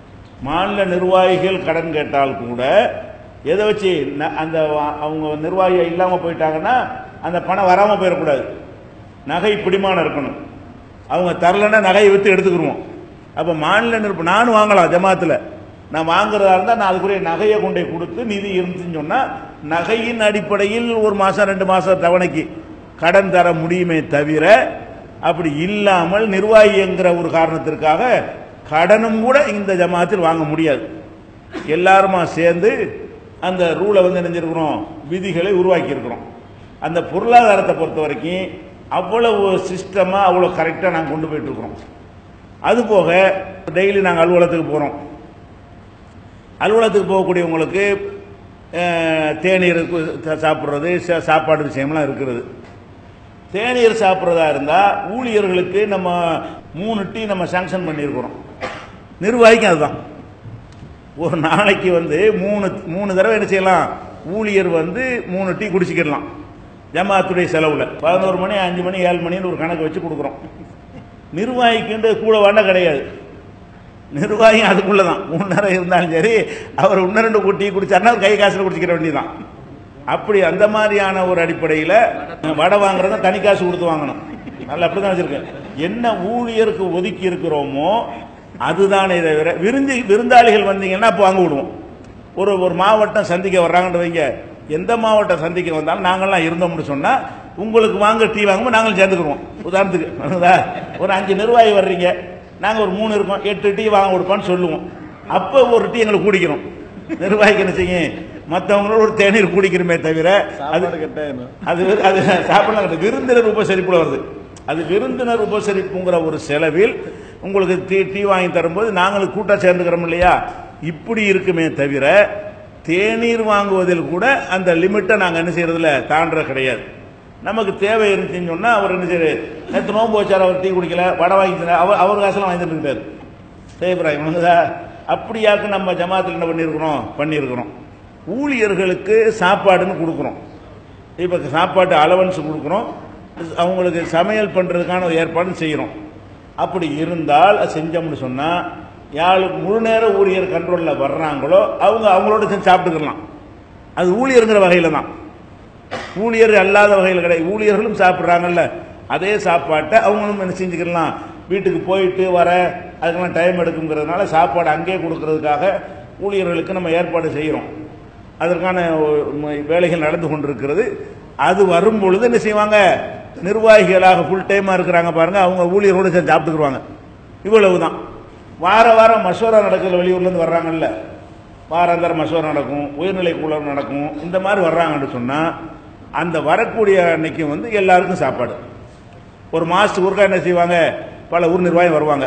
மாநில நிர்வாகிகள் கடன் கேட்டால் கூட எதை வச்சு ந- அந்த வா- அவங்க நிர்வாகிகள் இல்லாமல் போயிட்டாங்கன்னா அந்த பணம் வராமல் போயிடக்கூடாது நகை பிடிமானம் இருக்கணும் அவங்க தரலைன்னா நகையை விற்று எடுத்துக்கிருவோம் அப்போ மாநில நிர்ப நானும் வாங்கலாம் ஜமாத்தில் நான் வாங்குறதா இருந்தால் நான் அதுக்குரிய நகையை கொண்டு போய் கொடுத்து நிதி இருந்துச்சுன்னு சொன்னால் நகையின் அடிப்படையில் ஒரு மாதம் ரெண்டு மாதம் தவணைக்கு கடன் தர முடியுமே தவிர அப்படி இல்லாமல் நிர்வாகிங்கிற ஒரு காரணத்திற்காக கடனும் கூட இந்த ஜமாத்தில் வாங்க முடியாது எல்லாருமா சேர்ந்து அந்த ரூலை வந்து நினைஞ்சிருக்கிறோம் விதிகளை உருவாக்கி இருக்கிறோம் அந்த பொருளாதாரத்தை பொறுத்த வரைக்கும் அவ்வளவு சிஸ்டமாக அவ்வளோ கரெக்டாக நாங்கள் கொண்டு போயிட்டு இருக்கிறோம் அதுபோக டெய்லி நாங்கள் அலுவலகத்துக்கு போகிறோம் அலுவலகத்துக்கு போகக்கூடியவங்களுக்கு அஹ், தேநீர் கு- சாப்பிட்றது சா- சாப்பாடு விஷயம்லாம் இருக்கிறது தேநீர் சாப்பிட்றதா இருந்தால் ஊழியர்களுக்கு நம்ம மூணு டீ நம்ம சாங்ஷன் பண்ணியிருக்கிறோம் நிர்வாகிக்கும் அதுதான் ஒரு நாளைக்கு வந்து மூணு மூணு தடவை என்ன செய்யலாம் ஊழியர் வந்து மூணு டீ குடிச்சிக்கிடலாம் ஜமாத்துடைய செலவில் பதினோரு மணி அஞ்சு மணி ஏழு மணின்னு ஒரு கணக்கு வச்சு கொடுக்குறோம் நிர்வாகிக்குன்ட்டு கூட வேண்டாம் கிடையாது நிர்வாகி அதுக்குள்ள தான் மூணு நேரம் இருந்தாலும் சரி அவர் இன்னும் ரெண்டு டீ குடிச்சாருன்னா அவர் கை காசில் குடிச்சிக்கிற வேண்டியதான் அப்படி அந்த மாதிரியான ஒரு அடிப்படையில் வடை வாங்குறத தனி காசு கொடுத்து வாங்கணும் நல்லா அப்படி தான் வச்சிருக்கேன் என்ன ஊழியருக்கு ஒதுக்கி இருக்கிறோமோ அதுதானே தவிர விருந்து விருந்தாளிகள் வந்தீங்கன்னா அப்போ வாங்க விடுவோம் ஒரு ஒரு மாவட்டம் சந்திக்க வர்றாங்கன்னு வைங்க எந்த மாவட்டம் சந்திக்க வந்தாலும் நாங்கள்லாம் இருந்தோம்னு சொன்னால் உங்களுக்கு வாங்க டீ வாங்கும்போது நாங்களும் சேர்ந்துக்குருவோம் உதாரணத்துக்கு புரியுதா? ஒரு அஞ்சு நிர்வாகி வர்றீங்க நாங்கள் ஒரு மூணு இருக்கோம் எட்டு டீ வாங்க கொடுப்பான்னு சொல்லுவோம் அப்போ ஒரு டீ எங்களுக்கு குடிக்கிறோம் நிர்வாகிக்கு என்ன செய்யும் மற்றவங்களோட ஒரு தேநீர் குடிக்கிறோமே தவிர அது சாப்பாடு கட்டாயம் அது வெறு- அது சாப்பிடலாம் கிடையாது. விருந்தினர் உபசரிப்புல வருது அது விருந்தினர் உபசரிப்புங்கிற ஒரு செலவில் உங்களுக்கு டீ டீ வாங்கி தரும்போது நாங்களும் கூட்டம் சேர்ந்துக்கிறோம் இல்லையா இப்படி இருக்குமே தவிர தேநீர் வாங்குவதில் கூட அந்த லிமிட்டை நாங்கள் என்ன செய்யறதில்ல தாண்டுற கிடையாது நமக்கு தேவை இருந்துச்சுன்னு சொன்னால் அவர் என்ன செய்யறாரு நேற்று நோன்பு வச்சார் அவர் டீ குடிக்கல வடை வாங்கி தந்தார். அவர் அவர் காசெல்லாம் வாங்கி தந்துருக்காரு சேபிராயம் வணங்குதா அப்படியாக்கு நம்ம ஜமாத்தில் என்ன பண்ணியிருக்கிறோம் பண்ணியிருக்கிறோம் ஊழியர்களுக்கு சாப்பாடுன்னு கொடுக்குறோம் இப்போ சாப்பாட்டு அலவன்ஸ் கொடுக்குறோம் அவங்களுக்கு சமையல் பண்ணுறதுக்கான ஒரு ஏற்பாடு செய்கிறோம் அப்படி இருந்தால் அது செஞ்சோம்னு சொன்னால் யாருக்கு முழு நேர ஊழியர் கண்ட்ரோலில் வர்றாங்களோ அவங்க அவங்களோட சேர்ந்து சாப்பிட்டுக்கலாம் அது ஊழியருங்கிற வகையில் தான் ஊழியர் அல்லாத வகையில் கிடையாது ஊழியர்களும் சாப்பிட்றாங்கல்ல அதே சாப்பாட்டை அவங்களும் என்ன செஞ்சுக்கலாம் வீட்டுக்கு போயிட்டு வர அதுக்கெல்லாம் டைம் எடுக்குங்கிறதுனால சாப்பாடு அங்கேயே கொடுக்கறதுக்காக ஊழியர்களுக்கு நம்ம ஏற்பாடு செய்கிறோம் அதற்கான ம- வேலைகள் நடந்து கொண்டிருக்கிறது அது வரும் பொழுது என்ன செய்வாங்க நிர்வாகிகளாக ஃபுல் டைமாக இருக்கிறாங்க பாருங்க அவங்க ஊழியரோடு சேர்ந்து சாப்பிட்டுக்குருவாங்க இவ்வளவு தான் வார வாரம் மசோரா நடக்கிற வெளியூர்லேருந்து வர்றாங்கல்ல வாராந்தர மசோரா நடக்கும் உயர்நிலை குழு நடக்கும் இந்த மாதிரி வர்றாங்கன்னு சொன்னால் அந்த வரக்கூடிய அன்னைக்கு வந்து எல்லாருக்கும் சாப்பாடு ஒரு மாதத்துக்கு ஒருக்கா என்ன செய்வாங்க பல ஊர் நிர்வாகம் வருவாங்க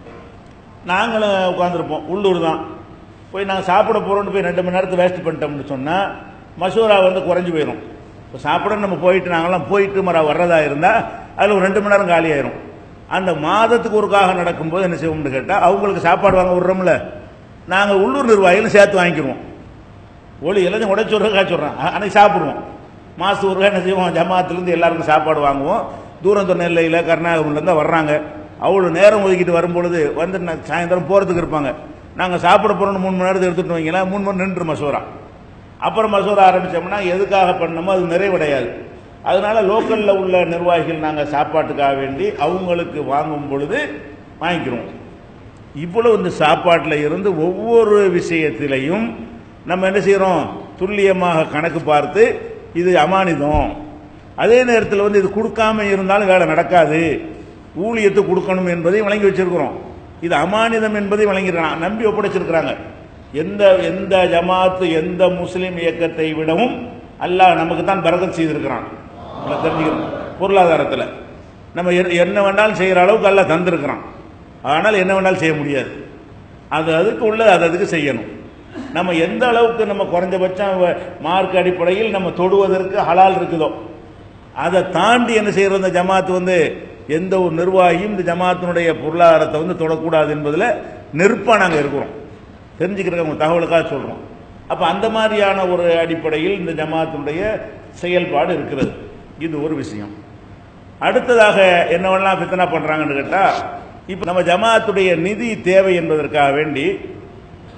நாங்களும் உட்காந்துருப்போம் உள்ளூர் தான் போய் நாங்கள் சாப்பிட போகிறோம்னு போய் ரெண்டு மணி நேரத்தை வேஸ்ட் பண்ணிட்டோம்னு சொன்னால் மசூரா வந்து குறைஞ்சி போயிடும் இப்போ சாப்பிட நம்ம போயிட்டு நாங்களாம் போயிட்டு மர வர்றதா இருந்தால் அதில் ஒரு ரெண்டு மணி நேரம் காலியாயிரும் அந்த மாதத்துக்கு ஒருக்காக நடக்கும்போது என்ன செய்வோம்னு கேட்டால் அவங்களுக்கு சாப்பாடு வாங்க விட்றோம்ல நாங்கள் உள்ளூர் நிர்வாகிகளும் சேர்த்து வாங்கிக்கிடுவோம் ஒளி எல்லாத்தையும் உடச்சி விட்றதுக்காக சொல்கிறேன் அன்னைக்கு சாப்பிடுவோம் மாதத்துக்கு ஒரு என்ன செய்வோம் ஜமாத்துலேருந்து எல்லாருக்கும் சாப்பாடு வாங்குவோம் தூரம் தூர நெல்லையில் கர்நாடகம்லேருந்து வர்றாங்க அவ்வளோ நேரம் ஒதுக்கிட்டு வரும்பொழுது வந்து நான் சாயந்தரம் போகிறதுக்கு இருப்பாங்க நாங்கள் சாப்பிட போகிறோம்னு மூணு மணி நேரத்தை எடுத்துகிட்டு வைங்களேன் மூணு மணி நின்று மசோரா அப்புறம் மசோரா ஆரம்பித்தோம்னா எதுக்காக பண்ணணுமோ அது நிறைவடையாது அதனால லோக்கலில் உள்ள நிர்வாகிகள் நாங்கள் சாப்பாட்டுக்காக வேண்டி அவங்களுக்கு வாங்கும் பொழுது வாங்கிக்கிறோம் இவ்வளவு இந்த சாப்பாட்டில் இருந்து ஒவ்வொரு விஷயத்திலையும் நம்ம என்ன செய்கிறோம் துல்லியமாக கணக்கு பார்த்து இது அமானிதம் அதே நேரத்தில் வந்து இது கொடுக்காம இருந்தாலும் வேலை நடக்காது ஊழியத்தை கொடுக்கணும் என்பதையும் வழங்கி வச்சிருக்கிறோம் இது அமானிதம் என்பதையும் வழங்கியிருக்கிறாங்க நம்பி ஒப்படைச்சிருக்கிறாங்க எந்த எந்த ஜமாத்து எந்த முஸ்லீம் இயக்கத்தை விடவும் அல்லாஹ் நமக்கு தான் பரகத் செய்திருக்கிறான் நம்ம தெரிஞ்சுக்கணும் பொருளாதாரத்தில் நம்ம என்ன- என்ன வேணாலும் செய்கிற அளவுக்கு அல்லாஹ் தந்திருக்கிறான் ஆனால் என்ன வேணாலும் செய்ய முடியாது அது அதுக்கு உள்ள அது அதுக்கு செய்யணும் நம்ம எந்த அளவுக்கு நம்ம குறைஞ்சபட்சம் வ- மார்க் அடிப்படையில் நம்ம தொடுவதற்கு ஹலால் இருக்குதோ அதை தாண்டி என்ன செய்யறது இந்த ஜமாத்து வந்து எந்த ஒரு நிர்வாகியும் இந்த ஜமாத்தினுடைய பொருளாதாரத்தை வந்து தொடக்கூடாது என்பதில் நெருப்பாக நாங்கள் இருக்கிறோம் தெரிஞ்சுக்கிறதுக்கு உங்க தகவலுக்காக சொல்கிறோம் அப்போ அந்த மாதிரியான ஒரு அடிப்படையில் இந்த ஜமாத்தினுடைய செயல்பாடு இருக்கிறது இது ஒரு விஷயம் அடுத்ததாக என்னவெல்லாம் பித்தனா பண்றாங்கன்னு கேட்டா இப்போ நம்ம ஜமாத்துடைய நிதி தேவை என்பதற்காக வேண்டி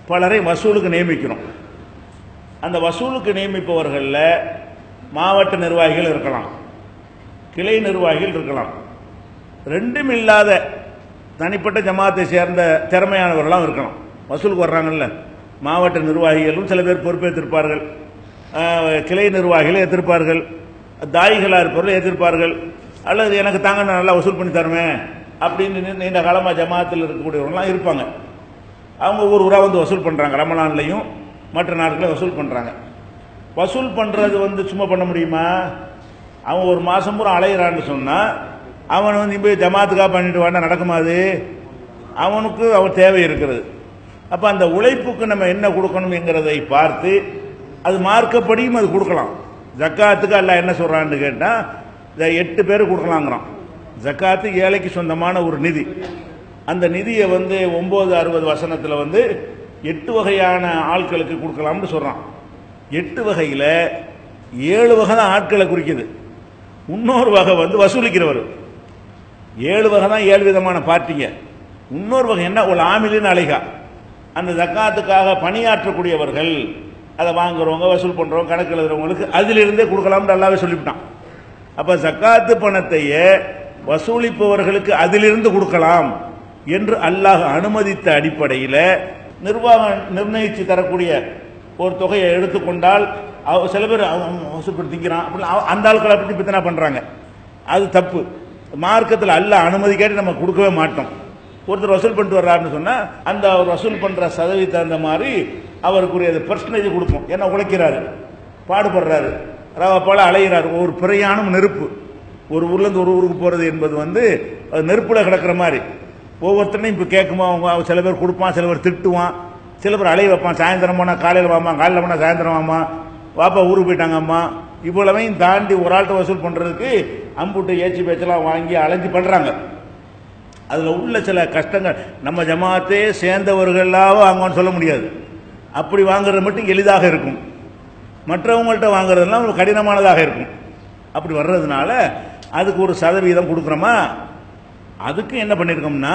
பலரை வசூலுக்கு நியமிக்கிறோம் அந்த வசூலுக்கு நியமிப்பவர்களில் மாவட்ட நிர்வாகிகள் இருக்கலாம் கிளை நிர்வாகிகள் இருக்கலாம் ரெண்டும் இல்லாத தனிப்பட்ட ஜமாத்தை சேர்ந்த திறமையானவர்களாம் இருக்கலாம் வசூலுக்கு வர்றாங்கல்ல மாவட்ட நிர்வாகிகளும் சில பேர் பொறுப்பேற்றிருப்பார்கள் அஹ், கிளை நிர்வாகிகள் ஏற்றிருப்பார்கள் தாயிகளாக இருப்பவர்கள் ஏற்றிருப்பார்கள் அல்லது எனக்கு தாங்க நான் நல்லா வசூல் பண்ணி தருவேன் அப்படின்னு நீ- நீண்ட காலமாக ஜமாத்தில் இருக்கக்கூடியவங்களாம் இருப்பாங்க அவங்க ஊர் ஊராக வந்து வசூல் பண்ணுறாங்க ரமலான்லையும் மற்ற நாட்களில் வசூல் பண்ணுறாங்க வசூல் பண்ணுறது வந்து சும்மா பண்ண முடியுமா அவன் ஒரு மாதம் பூரா அலையிறான்னு சொன்னால் அவன் வந்து இப்போ ஜமாத்துக்காக பண்ணிட்டு வாண்டா நடக்குமா அது அவனுக்கு அவன் தேவை இருக்கிறது அப்போ அந்த உழைப்புக்கு நம்ம என்ன கொடுக்கணுங்கிறதை பார்த்து அது மார்க்கப்படியும் அது கொடுக்கலாம் ஜக்காத்துக்கு அல்ல என்ன சொல்கிறான்னு கேட்டால் இதை எட்டு பேர் கொடுக்கலாங்கிறான் ஜக்காத்து ஏழைக்கு சொந்தமான ஒரு நிதி அந்த நிதியை வந்து ஒம்பது அறுபது வசனத்தில் வந்து எட்டு வகையான ஆட்களுக்கு கொடுக்கலாம்னு சொல்கிறான் எட்டு வகையில் ஏழு வகை தான் ஆட்களை குறிக்குது இன்னொரு வகை வந்து வசூலிக்கிறவர் ஏழு வகை தான் ஏழு விதமான பார்ட்டிங்க இன்னொரு வகை என்ன ஒரு ஆமிலின் அலைகா அந்த ஜக்காத்துக்காக பணியாற்றக்கூடியவர்கள் அதை வாங்குறவங்க வசூல் பண்ணுறவங்க கணக்கு எழுதுறவங்களுக்கு அதிலிருந்தே கொடுக்கலாம்னு நல்லாவே சொல்லிவிட்டான் அப்போ ஜக்காத்து பணத்தையே வசூலிப்பவர்களுக்கு அதிலிருந்து கொடுக்கலாம் என்று அல்லாஹ் அனுமதித்த அடிப்படையில் நிர்வாகம் நிர்ணயித்து தரக்கூடிய ஒரு தொகையை எடுத்துக்கொண்டால் அவ சில பேர் அவன் வசூல் பண்ணி திங்கிறான் அப்படின்னு அவ- அந்த ஆட்களை பற்றி பித்தனா பண்ணுறாங்க அது தப்பு மார்க்கத்தில் அல்ல அனுமதி கேட்டு நம்ம கொடுக்கவே மாட்டோம் ஒருத்தர் வசூல் பண்ணிட்டு வர்றாருன்னு சொன்னால் அந்த அவர் வசூல் பண்ணுற சதவீதம் தகுந்த மாதிரி அவருக்குரிய பர்சன்டேஜ் கொடுப்போம் ஏன்னா உழைக்கிறாரு பாடுபடுறாரு ரவப்பால அலைகிறார் ஒரு பிரயாணம் நெருப்பு ஒரு ஊர்லேருந்து ஒரு ஊருக்கு போகிறது என்பது வந்து அது நெருப்புல கிடக்கிற மாதிரி ஒவ்வொருத்தனையும் இப்போ கேட்குமா அவங்க சில பேர் கொடுப்பான் சில பேர் திட்டுவான் சில பேர் அலைய வைப்பான் சாயந்தரம் போனால் காலையில் வாமா காலையில் போனால் சாயந்தரம் வாமா வாப்பா ஊருக்கு போயிட்டாங்க அம்மா இவ்வளவையும் தாண்டி ஒரு ஆள்கிட்ட வசூல் பண்ணுறதுக்கு அம்புட்டு ஏச்சி பேச்செல்லாம் வாங்கி அலைஞ்சு பண்ணுறாங்க அதில் உள்ள சில கஷ்டங்கள் நம்ம ஜமாத்தே சேர்ந்தவர்களாக வாங்குவான்னு சொல்ல முடியாது அப்படி வாங்குறது மட்டும் எளிதாக இருக்கும் மற்றவங்கள்ட்ட வாங்குறதெல்லாம் ஒரு கடினமானதாக இருக்கும் அப்படி வர்றதுனால அதுக்கு ஒரு சதவீதம் கொடுக்குறோமா அதுக்கு என்ன பண்ணியிருக்கோம்னா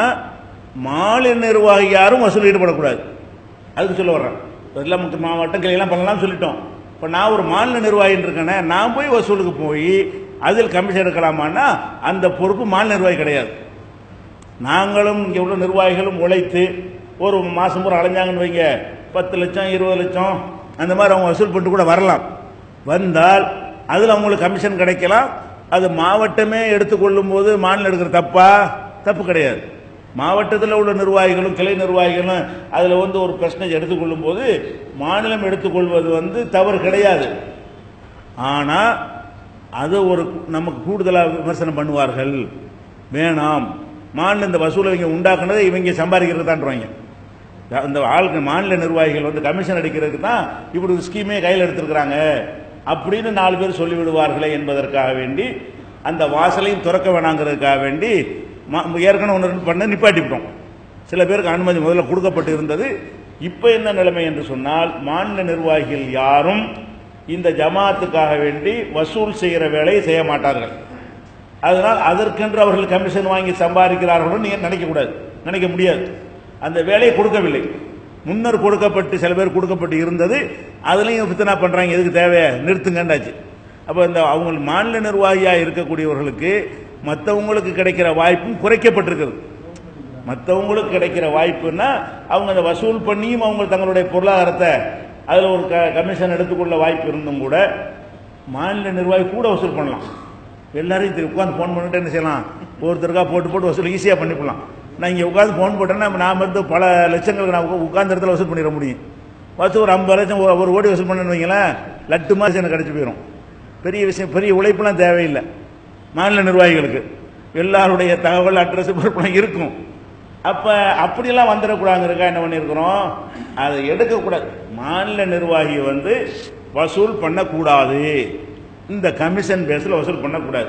மாநில நிர்வாகி யாரும் வசூல் ஈடுபடக்கூடாது அதுக்கு சொல்ல வர்றேன் எல்லாம் முக்கிய மாவட்டம் கிளையெல்லாம் பண்ணலாம் சொல்லிட்டோம் இப்போ நான் ஒரு மாநில நிர்வாகின்னு இருக்கேனே நான் போய் வசூலுக்கு போய் அதில் கமிஷன் எடுக்கலாமான்னா அந்த பொறுப்பு மாநில நிர்வாகி கிடையாது நாங்களும் இங்கே உள்ள நிர்வாகிகளும் உழைத்து ஒரு மாதம் பூரா அலைஞ்சாங்கன்னு வைங்க பத்து லட்சம் இருபது லட்சம் அந்த மாதிரி அவங்க வசூல் பண்ணிட்டு கூட வரலாம் வந்தால் அதில் அவங்களுக்கு கமிஷன் கிடைக்கலாம் அது மாவட்டமே எடுத்துக்கொள்ளும் போது மாநிலம் எடுக்கிற தப்பா தப்பு கிடையாது மாவட்டத்தில் உள்ள நிர்வாகிகளும் கிளை நிர்வாகிகளும் அதில் வந்து ஒரு பர்சன்டேஜ் எடுத்துக்கொள்ளும் போது மாநிலம் எடுத்துக்கொள்வது வந்து தவறு கிடையாது ஆனால் அது ஒரு நமக்கு கூடுதலாக விமர்சனம் பண்ணுவார்கள் வேணாம் மாநில இந்த வசூலை இவங்க உண்டாக்குனதை இவங்க சம்பாதிக்கிறது தான்றாங்க அந்த ஆளுக்கு மாநில நிர்வாகிகள் வந்து கமிஷன் அடிக்கிறதுக்கு தான் இப்படி ஒரு ஸ்கீமே கையில் எடுத்திருக்கிறாங்க அப்படின்னு நாலு பேர் சொல்லிவிடுவார்களே என்பதற்காக வேண்டி அந்த வாசலையும் திறக்க வேணாங்கிறதுக்காக வேண்டி மா- ஏற்கனவே ஒன்று ரெண்டு பண்ண நிப்பாட்டிவிட்டோம் சில பேருக்கு அனுமதி முதல்ல கொடுக்கப்பட்டு இருந்தது இப்போ என்ன நிலைமை என்று சொன்னால் மாநில நிர்வாகிகள் யாரும் இந்த ஜமாத்துக்காக வேண்டி வசூல் செய்கிற வேலையை செய்ய மாட்டார்கள் அதனால் அதற்கென்று அவர்கள் கமிஷன் வாங்கி சம்பாதிக்கிறார்களோ நீங்கள் நினைக்கக்கூடாது நினைக்க முடியாது அந்த வேலையை கொடுக்கவில்லை முன்னர் கொடுக்கப்பட்டு சில பேர் கொடுக்கப்பட்டு இருந்தது அதுலேயும் ஃபித்தனா பண்ணுறாங்க எதுக்கு தேவை நிறுத்துங்கண்டாச்சு அப்போ இந்த அவங்க மாநில நிர்வாகியாக இருக்கக்கூடியவர்களுக்கு மற்றவங்களுக்கு கிடைக்கிற வாய்ப்பும் குறைக்கப்பட்டிருக்கிறது மற்றவங்களுக்கு கிடைக்கிற வாய்ப்புன்னா அவங்க அந்த வசூல் பண்ணியும் அவங்க தங்களுடைய பொருளாதாரத்தை அதில் ஒரு க கமிஷன் எடுத்துக்கொள்ள வாய்ப்பு இருந்தும் கூட மாநில நிர்வாகி கூட வசூல் பண்ணலாம் எல்லாரையும் திரு உட்காந்து ஃபோன் பண்ணிட்டு என்ன செய்யலாம் ஒருத்தருக்கா போட்டு போட்டு வசூல் ஈஸியாக பண்ணிக்கலாம் நான் இங்கே உட்காந்து ஃபோன் போட்டேன்னா நான் வந்து பல லட்சங்களுக்கு நான் உட்கா- உட்கார்ந்த இடத்துல வசூல் பண்ணிட முடியும் வசூல் ஒரு ஐம்பது லட்சம் ஒரு- ஒரு கோடி வசூல் பண்ணணும்னு வைங்களேன் லட்டு மாதிரி எனக்கு கிடச்சி போயிடும் பெரிய விஷயம் பெரிய உழைப்புலாம் தேவையில்லை மாநில நிர்வாகிகளுக்கு எல்லாருடைய தகவல் அட்ரஸ் பொறுப்பெல்லாம் இருக்கும் அப்போ அப்படியெல்லாம் வந்துடக்கூடாதுங்கிறக்கா என்ன பண்ணியிருக்கிறோம் அதை எடுக்கக்கூடாது மாநில நிர்வாகி வந்து வசூல் பண்ணக்கூடாது இந்த கமிஷன் பேஸில் வசூல் பண்ணக்கூடாது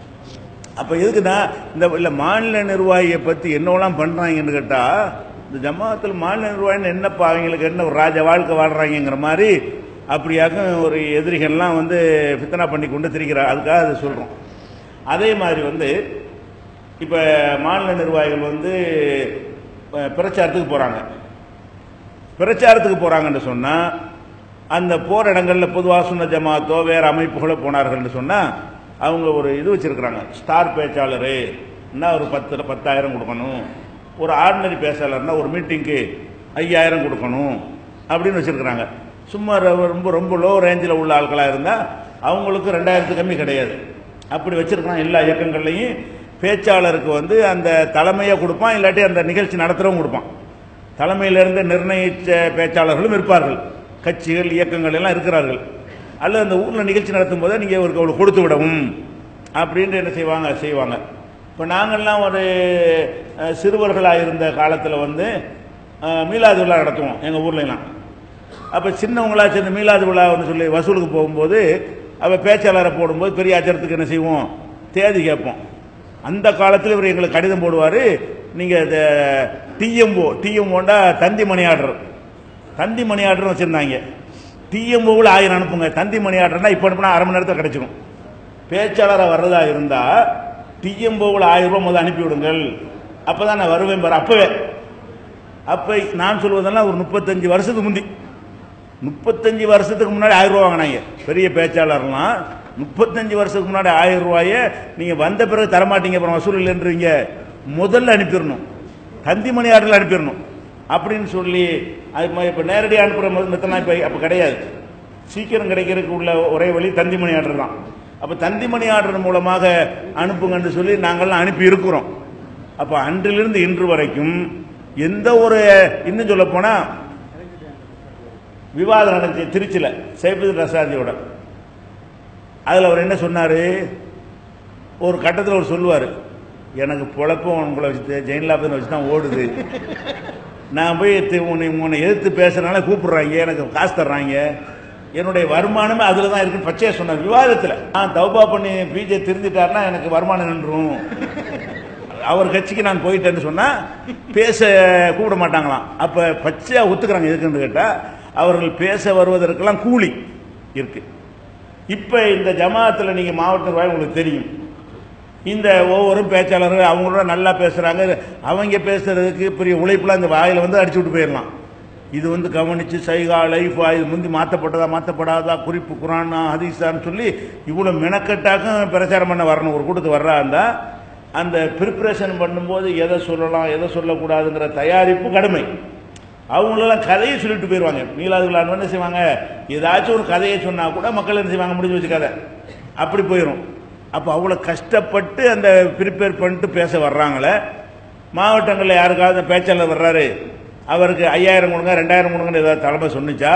அப்போ எதுக்குன்னா இந்த இல்லை மாநில நிர்வாகியை பற்றி என்னவெல்லாம் பண்ணுறாங்கன்னு கேட்டால் இந்த ஜமாத்தில் மாநில நிர்வாகின்னு என்னப்பா அவங்களுக்கு என்ன ஒரு ராஜ வாழ்க்கை வாழ்கிறாங்கங்கிற மாதிரி அப்படியாக ஒரு எதிரிகள்லாம் வந்து பித்தனா பண்ணி கொண்டு திரிக்கிறார் அதுக்காக அதை சொல்கிறோம் அதே மாதிரி வந்து இப்போ மாநில நிர்வாகிகள் வந்து அஹ், பிரச்சாரத்துக்கு போகிறாங்க பிரச்சாரத்துக்கு போறாங்கன்னு சொன்னா அந்த போற இடங்கள்ல பொதுவாக சுன்ன ஜமாத்தோ வேற அமைப்புகளோ போனார்கள்னு சொன்னா அவங்க ஒரு இது வச்சிருக்கிறாங்க ஸ்டார் பேச்சாளர் என்ன ஒரு பத்து பத்தாயிரம் கொடுக்கணும் ஒரு ஆர்டினரி பேச்சாளர்னா ஒரு மீட்டிங்க்கு ஐயாயிரம் கொடுக்கணும் அப்படின்னு வச்சிருக்கிறாங்க சும்மா ரொம்ப- ரொம்ப ரொம்ப லோ ரேஞ்சில் உள்ள ஆட்களாக இருந்தால் அவங்களுக்கு ரெண்டாயிரத்து கம்மி கிடையாது அப்படி வச்சிருக்கான் எல்லா இயக்கங்கள்லையும் பேச்சாளருக்கு வந்து அந்த தலைமையை கொடுப்பான் இல்லாட்டி அந்த நிகழ்ச்சி நடத்துகிறவங்க கொடுப்பான் தலைமையிலிருந்து நிர்ணயிச்ச பேச்சாளர்களும் இருப்பார்கள் கட்சிகள் இயக்கங்கள் எல்லாம் இருக்கிறார்கள் அல்லது அந்த ஊரில் நிகழ்ச்சி நடத்தும் போது நீங்கள் ஒரு அவளுக்கு கொடுத்து விடவும் அப்படின்ட்டு என்ன செய்வாங்க செய்வாங்க இப்போ நாங்கள்லாம் ஒரு அஹ், சிறுவர்களாக இருந்த காலத்தில் வந்து அஹ், மீலாது விழா நடத்துவோம் எங்கள் ஊர்லலாம் அப்போ சின்னவங்களா சேர்ந்து மீலாது விழான்னு சொல்லி வசூலுக்கு போகும்போது அவ பேச்சாளரை போடும்போது பெரிய அச்சரத்துக்கு என்ன செய்வோம் தேதி கேட்போம் அந்த காலத்தில் இவர் எங்களுக்கு கடிதம் போடுவார் நீங்கள் இந்த டிஎம்ஓ டிஎம்ஓண்டா தந்தி மணி ஆர்டர் தந்தி மணி ஆர்டர் வச்சுருந்தாங்க டிஎம்ஓவில் ஆயிரம் அனுப்புங்க தந்தி மணி ஆர்டர்னா இப்போ அனுப்புனா அரை மணி நேரத்தில் கிடைச்சிடும் பேச்சாளராக வர்றதா இருந்தால் டிஎம்ஓவில் ஆயிரம் ரூபாய் முதல் அனுப்பி விடுங்கள் அப்போ தான் நான் வருவேன் பாரு அப்போவே அப்போ நான் சொல்வதெல்லாம் ஒரு முப்பத்தஞ்சு வருஷத்துக்கு முந்தி முப்பத்தஞ்சு வருஷத்துக்கு முன்னாடி ஆயிரம் ரூபா வாங்கினாங்க பெரிய பேச்சாளர்லாம் முப்பத்தஞ்சு வருஷத்துக்கு முன்னாடி ஆயிரம் ரூபாய நீங்க வந்த பிறகு தரமாட்டீங்க அப்புறம் வசூல் இல்லைன்றீங்க முதல்ல அனுப்பிடணும் தந்தி மணி ஆர்டரில் அனுப்பிடணும் அப்படின்னு சொல்லி அது மாதிரி இப்போ நேரடியாக அனுப்புகிற மெத்தலாம் இப்போ அப்போ கிடையாது சீக்கிரம் கிடைக்கிறதுக்கு உள்ள ஒரே வழி தந்தி மணி ஆர்டர் தான் அப்போ தந்தி மணி ஆர்டர் மூலமாக அனுப்புங்கன்னு சொல்லி நாங்கள்லாம் அனுப்பி இருக்கிறோம் அப்போ அன்றிலிருந்து இன்று வரைக்கும் எந்த ஒரு இன்னும் சொல்ல போனா விவாதம் நடந்துச்சு திருச்சியில் சைபுதீன் ரசாதியோட அதில் அவர் என்ன சொன்னார் ஒரு கட்டத்தில் அவர் சொல்லுவார் எனக்கு பொழப்பும் உங்களை வச்சு ஜெயின்லாபதினை வச்சு தான் ஓடுது நான் போய் தி- உன்னை உன்னை எதிர்த்து பேசுறதுனால கூப்பிடுறாங்க எனக்கு காசு தர்றாங்க என்னுடைய வருமானமே அதில் தான் இருக்குன்னு பச்சையா சொன்னார் விவாதத்தில் நான் தௌபா பண்ணி பிஜே திருந்திட்டாருன்னா எனக்கு வருமானம் நின்றும் அவர் கட்சிக்கு நான் போயிட்டேன்னு சொன்னா பேச கூப்பிட மாட்டாங்களாம் அப்ப பச்சையா ஒத்துக்கிறாங்க எதுக்குன்னு கேட்டா அவர்கள் பேச வருவதற்கெல்லாம் கூலி இருக்கு இப்ப இந்த ஜமாத்துல நீங்க மாவட்ட நிர்வாகம் உங்களுக்கு தெரியும் இந்த ஒவ்வொரு பேச்சாளர்கள் அவங்களோட நல்லா பேசுறாங்க அவங்க பேசுறதுக்கு பெரிய உழைப்புலாம் இந்த வாயில வந்து அடிச்சு விட்டு போயிடலாம் இது வந்து கவனிச்சு சைகா லைஃபா இது முந்தி மாற்றப்பட்டதா மாற்றப்படாதா குறிப்பு குரானா ஹதீஸான்னு சொல்லி இவ்வளோ மெனக்கட்டாக்கும் பிரச்சாரம் பண்ண வரணும் ஒரு கூட்டத்துக்கு வர்றா இருந்தா அந்த ப்ரிப்பரேஷன் பண்ணும்போது எதை சொல்லலாம் எதை சொல்லக்கூடாதுங்கிற தயாரிப்பு கடுமை அவங்களெல்லாம் கதையை சொல்லிட்டு போயிடுவாங்க மீளாதுகளான் என்ன செய்வாங்க ஏதாச்சும் ஒரு கதையை சொன்னா கூட மக்கள் என்ன செய்வாங்க முடிஞ்சு வச்சு கதை அப்படி போயிடும் அப்போ அவ்வளோ கஷ்டப்பட்டு அந்த ப்ரிப்பேர் பண்ணிட்டு பேச வர்றாங்களே மாவட்டங்களில் யாருக்காவது பேச்சாளர் வர்றாரு அவருக்கு ஐயாயிரம் கொடுங்க ரெண்டாயிரம் கொடுங்கன்னு ஏதாவது தலைமை சொன்னிச்சா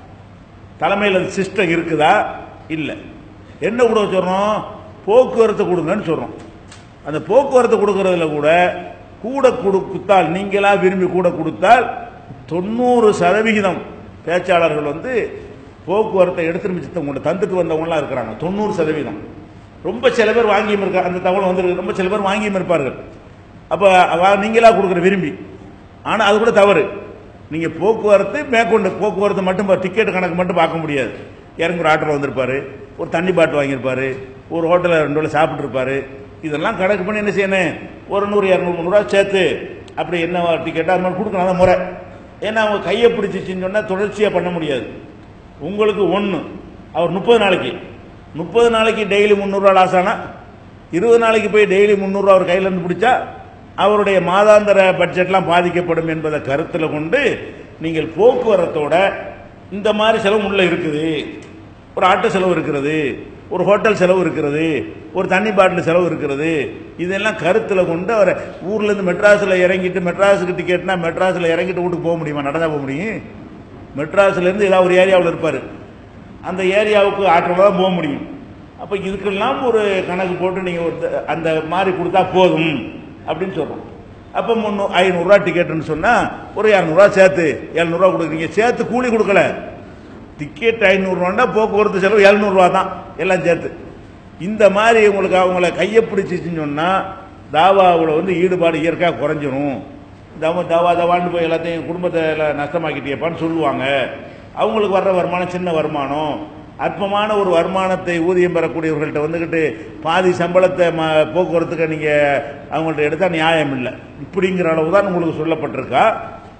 தலைமையில் அந்த சிஸ்டம் இருக்குதா இல்லை என்ன கூட சொல்கிறோம் போக்குவரத்து கொடுங்கன்னு சொல்கிறோம் அந்த போக்குவரத்து கொடுக்கறதுல கூட கூட கொடுத்தால் நீங்களா விரும்பி கூட கொடுத்தால் தொண்ணூறு சதவிகிதம் பேச்சாளர்கள் வந்து போக்குவரத்தை எடுத்து மிச்சத்தை கொண்டு தந்துட்டு வந்தவங்களாம் இருக்கிறாங்க தொண்ணூறு சதவீதம் ரொம்ப சில பேர் வாங்கியும் இருக்கா அந்த தகவல் வந்து ரொம்ப சில பேர் வாங்கியும் இருப்பார்கள் அப்போ அவ- நீங்களா கொடுக்குற விரும்பி ஆனால் அது கூட தவறு நீங்கள் போக்குவரத்து மேற்கொண்டு போக்குவரத்து மட்டும் டிக்கெட் கணக்கு மட்டும் பார்க்க முடியாது இறங்கி ஒரு ஆட்டோவில் வந்திருப்பாரு ஒரு தண்ணி பாட்டு வாங்கியிருப்பாரு ஒரு ஹோட்டலில் ரெண்டு வேளை சாப்பிட்ருப்பாரு இதெல்லாம் கணக்கு பண்ணி என்ன செய்யணும் ஒரு நூறு இரநூறு முந்நூறுரூவா சேர்த்து அப்படி என்ன டிக்கெட்டோ அது மாதிரி கொடுக்கணும் அதான் முறை ஏன்னா அவங்க கையை பிடிச்சிச்சின்னு சொன்னால் தொடர்ச்சியாக பண்ண முடியாது உங்களுக்கு ஒன்று அவர் முப்பது நாளைக்கு முப்பது நாளைக்கு டெய்லி முந்நூறுரூவா லாஸ் ஆனால் இருபது நாளைக்கு போய் டெய்லி முந்நூறுரூவா அவர் கையில இருந்து பிடிச்சா அவருடைய மாதாந்திர பட்ஜெட்லாம் பாதிக்கப்படும் என்பதை கருத்தில் கொண்டு நீங்கள் போக்குவரத்தோட இந்த மாதிரி செலவு உள்ள இருக்குது ஒரு ஆட்டோ செலவு இருக்கிறது ஒரு ஹோட்டல் செலவு இருக்கிறது ஒரு தண்ணி பாட்டில் செலவு இருக்கிறது இதெல்லாம் கருத்தில் கொண்டு அவரை ஊர்லேருந்து மெட்ராஸில் இறங்கிட்டு மெட்ராஸுக்கு டிக்கெட்னா மெட்ராஸில் இறங்கிட்டு வீட்டுக்கு போக முடியுமா நடந்தா போக முடியும் மெட்ராஸ்லேருந்து ஏதாவது ஒரு ஏரியாவில் இருப்பார் அந்த ஏரியாவுக்கு ஆட்டோவில் தான் போக முடியும் அப்போ இதுக்கெல்லாம் ஒரு கணக்கு போட்டு நீங்கள் ஒரு த- அந்த மாதிரி கொடுத்தா போதும் அப்படின்னு சொல்கிறோம் அப்போ முன்னூ ஐநூறுரூவா டிக்கெட்டுன்னு சொன்னால் ஒரு இரநூறுவா சேர்த்து எழுநூறுவா கொடுக்குறீங்க சேர்த்து கூலி கொடுக்கல டிக்கெட் ஐநூறுரூவாண்டா போக்குவரத்து செலவு எழுநூறுவா தான் எல்லாம் சேர்த்து இந்த மாதிரி உங்களுக்கு அவங்கள கையை பிடிச்சிச்சின்னு சொன்னால் தாவாவில் வந்து ஈடுபாடு இயற்கையாக குறைஞ்சிரும் தவ தவா தவான்னு போய் எல்லாத்தையும் குடும்பத்தை எல்லாம் நஷ்டமாக்கிட்டியப்பான்னு சொல்லுவாங்க அவங்களுக்கு வர்ற வருமானம் சின்ன வருமானம் அற்பமான ஒரு வருமானத்தை ஊதியம் பெறக்கூடியவர்கள்ட்ட வந்துக்கிட்டு பாதி சம்பளத்தை ம போக்குவரத்துக்கு நீங்கள் அவங்கள்ட்ட எடுத்தால் நியாயம் இல்லை இப்படிங்கிற அளவு தான் உங்களுக்கு சொல்லப்பட்டிருக்கா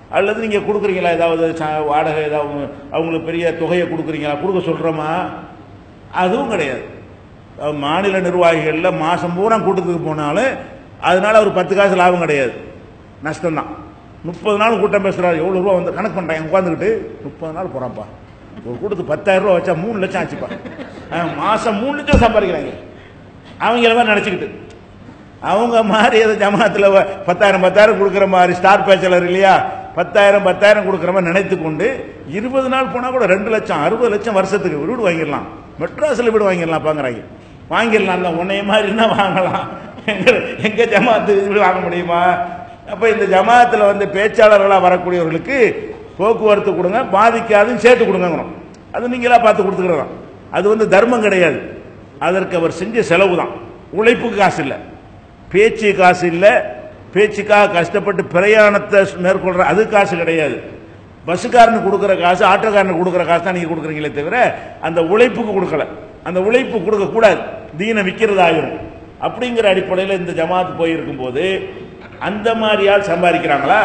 அல்லது நீங்க கொடுக்குறீங்களா ஏதாவது ச- வாடகை ஏதாவது அவங்களுக்கு பெரிய தொகையை கொடுக்குறீங்களா கொடுக்க சொல்றோமா அதுவும் கிடையாது அஹ் மாநில நிர்வாகிகள்ல மாசம் பூரா கூட்டத்துக்கு போனாலும் அதனால ஒரு பத்து காசு லாபம் கிடையாது நஷ்டம்தான் முப்பது நாள் கூட்டம் பேசுறாரு எவ்வளவு ரூபா வந்து கணக்கு பண்றாங்க உட்காந்துக்கிட்டு முப்பது நாள் போறான்ப்பா ஒரு கூட்டத்துக்கு பத்தாயிரம் ரூபா வச்சா மூணு லட்சம் ஆச்சுப்பா அஹ் மாசம் மூணு லட்சம் சம்பாதிக்கிறாங்க அவங்கள மாதிரி நினைச்சுக்கிட்டு அவங்க மாதிரி ஏதோ ஜமாத்துல வ- பத்தாயிரம் பத்தாயிரம் கொடுக்குற மாதிரி ஸ்டார் பேச்சலர் இல்லையா பத்தாயிரம் பத்தாயிரம் கொடுக்குற மாதிரி நினைத்து கொண்டு இருபது நாள் போனா கூட ரெண்டு லட்சம் அறுபது லட்சம் வருஷத்துக்கு வீடு வாங்கிடலாம் மெட்ராஸ்ல வீடு வாங்கிடலாம் பாக்குறாங்க வாங்கிடலாம் தான் உன்னைய மாதிரி என்ன வாங்கலாம் எங்க எங்க ஜமாத்து வீடு வாங்க முடியுமா அப்ப இந்த ஜமாத்துல வந்து பேச்சாளர்களா வரக்கூடியவர்களுக்கு போக்குவரத்து கொடுங்க பாதிக்காதுன்னு சேர்த்து கொடுங்கிறோம் அது நீங்களா பார்த்து கொடுத்துக்கிறோம் அது வந்து தர்மம் கிடையாது அதற்கு அவர் செஞ்ச செலவு தான் உழைப்புக்கு காசு இல்லை பேச்சு காசு இல்லை பேச்சுக்காக கஷ்டப்பட்டு பிரயாணத்தை மேற்கொள்ற அது காசு கிடையாது பஸ்ஸுக்காரனுக்கு கொடுக்குற காசு ஆட்டோக்காரனுக்கு கொடுக்குற காசு தான் நீங்க கொடுக்குறீங்களே தவிர அந்த உழைப்புக்கு கொடுக்கல அந்த உழைப்பு கொடுக்க கூடாது தீனை விற்கிறதாயிரும் அப்படிங்கிற அடிப்படையில் இந்த ஜமாத் போயிருக்கும் போது அந்த மாதிரியால் சம்பாதிக்கிறாங்களா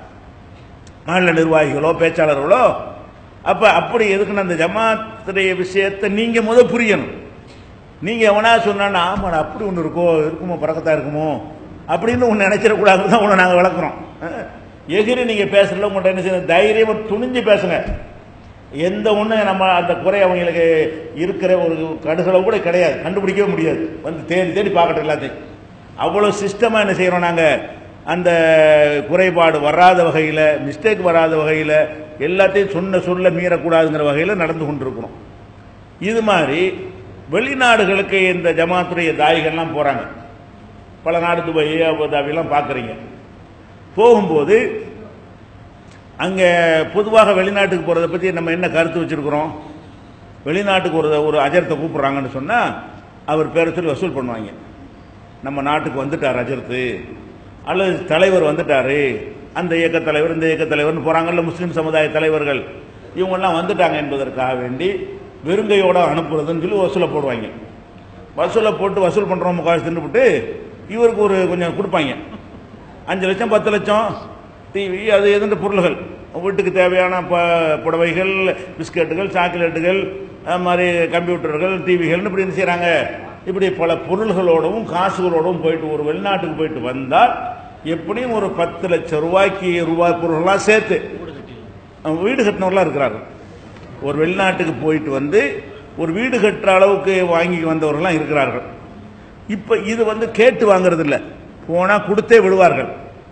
மாநில நிர்வாகிகளோ பேச்சாளர்களோ அப்ப அப்படி எதுக்குன்னு அந்த ஜமாத்துடைய விஷயத்தை நீங்க முத புரியணும் நீங்க எவனா சொன்னா ஆமாடா அப்படி ஒன்று இருக்கோ இருக்குமோ பறக்கத்தா இருக்குமோ அப்படின்னு ஒன்று நினைச்சிடக்கூடாது தான் உன்னை நாங்கள் விளக்குறோம் அஹ், எகிரி நீங்க பேசுறதுல உங்கள்கிட்ட என்ன செய்யணும் தைரியமா துணிஞ்சு பேசுங்க எந்த ஒண்ணு நம்ம அந்த குறை அவங்களுக்கு இருக்கிற ஒரு கடுகளவு கூட கிடையாது கண்டுபிடிக்கவே முடியாது வந்து தேடி தேடி பார்க்கட்டும் எல்லாத்தையும் அவ்வளவு சிஸ்டமா என்ன செய்யறோம் நாங்க அந்த குறைபாடு வராத வகையில மிஸ்டேக் வராத வகையில எல்லாத்தையும் சொன்ன சொல்ல மீறக்கூடாதுங்கிற வகையில நடந்து கொண்டிருக்கிறோம் இது மாதிரி வெளிநாடுகளுக்கு இந்த ஜமாத்துடைய தாய்கள்லாம் போறாங்க பல நாடு துபாய் அபுதாபிலாம் பார்க்குறீங்க போகும்போது அங்கே பொதுவாக வெளிநாட்டுக்கு போகிறத பற்றி நம்ம என்ன கருத்து வச்சிருக்கிறோம் வெளிநாட்டுக்கு ஒரு ஒரு அஜரத்தை கூப்பிட்றாங்கன்னு சொன்னால் அவர் பேரை சொல்லி வசூல் பண்ணுவாங்க நம்ம நாட்டுக்கு வந்துட்டார் அஜரத்து அல்லது தலைவர் வந்துட்டாரு அந்த இயக்க தலைவர் இந்த இயக்க தலைவர்னு போகிறாங்கல்ல முஸ்லீம் சமுதாய தலைவர்கள் இவங்கெல்லாம் வந்துட்டாங்க என்பதற்காக வேண்டி வெறுங்கையோட அனுப்புறதுன்னு சொல்லி வசூலை போடுவாங்க வசூலை போட்டு வசூல் பண்ணுறோம் முக்காசு தின்னுபிட்டு இவருக்கு ஒரு கொஞ்சம் கொடுப்பாங்க அஞ்சு லட்சம் பத்து லட்சம் டிவி அது எதுன்ற பொருள்கள் வீட்டுக்கு தேவையான ப புடவைகள் பிஸ்கட்டுகள் சாக்லேட்டுகள் அது மாதிரி கம்ப்யூட்டர்கள் டிவிகள்னு இப்படி என்ன செய்கிறாங்க இப்படி பல பொருள்களோடவும் காசுகளோடவும் போயிட்டு ஒரு வெளிநாட்டுக்கு போயிட்டு வந்தால் எப்படியும் ஒரு பத்து லட்சம் ரூபாய்க்கு ரூபாய் பொருள்கள்லாம் சேர்த்து அவங்க வீடு கட்டினவர்களாம் இருக்கிறார்கள் ஒரு வெளிநாட்டுக்கு போயிட்டு வந்து ஒரு வீடு கட்டுற அளவுக்கு வாங்கி வந்தவர்கள்லாம் இருக்கிறார்கள் இப்போ இது வந்து கேட்டு வாங்குறது இல்ல போனால் கொடுத்தே விடுவார்கள்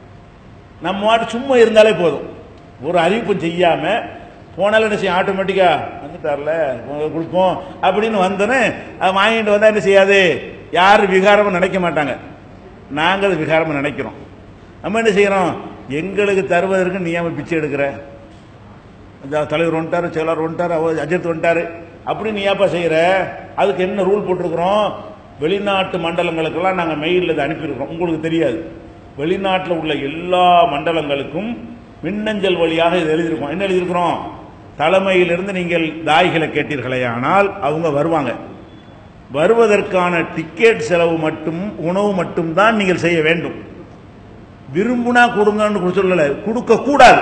நம்ம வாட்டு சும்மா இருந்தாலே போதும் ஒரு அறிவிப்பும் செய்யாம போனாலும் என்ன செய்யும் ஆட்டோமேட்டிக்கா வந்துட்டார்ல உங்களுக்கு கொடுப்போம் அப்படின்னு வந்தோன்னே அது வாங்கிட்டு வந்தா என்ன செய்யாது யாரும் விகாரமும் நினைக்க மாட்டாங்க நாங்கள் அது விகாரமா நினைக்கிறோம் நம்ம என்ன செய்யறோம் எங்களுக்கு தருவதற்கு நீ ஏன் பிச்சை எடுக்கிற இந்த தலைவர் வந்துட்டாரு செயலாளர் வந்துட்டாரு அவர் அஜித் வந்துட்டாரு அப்படி நீ ஏப்பா செய்யற அதுக்கு என்ன ரூல் போட்டிருக்கிறோம் வெளிநாட்டு மண்டலங்களுக்கெல்லாம் நாங்கள் மெயிலில் இதை அனுப்பியிருக்கிறோம் உங்களுக்கு தெரியாது வெளிநாட்டில் உள்ள எல்லா மண்டலங்களுக்கும் மின்னஞ்சல் வழியாக இது எழுதியிருக்கோம் என்ன எழுதியிருக்கிறோம் தலைமையிலிருந்து நீங்கள் தாய்களை கேட்டீர்களே ஆனால் அவங்க வருவாங்க வருவதற்கான டிக்கெட் செலவு மட்டும் உணவு மட்டும்தான் நீங்கள் செய்ய வேண்டும் விரும்புனா கொடுங்கன்னு சொல்லல கொடுக்க கூடாது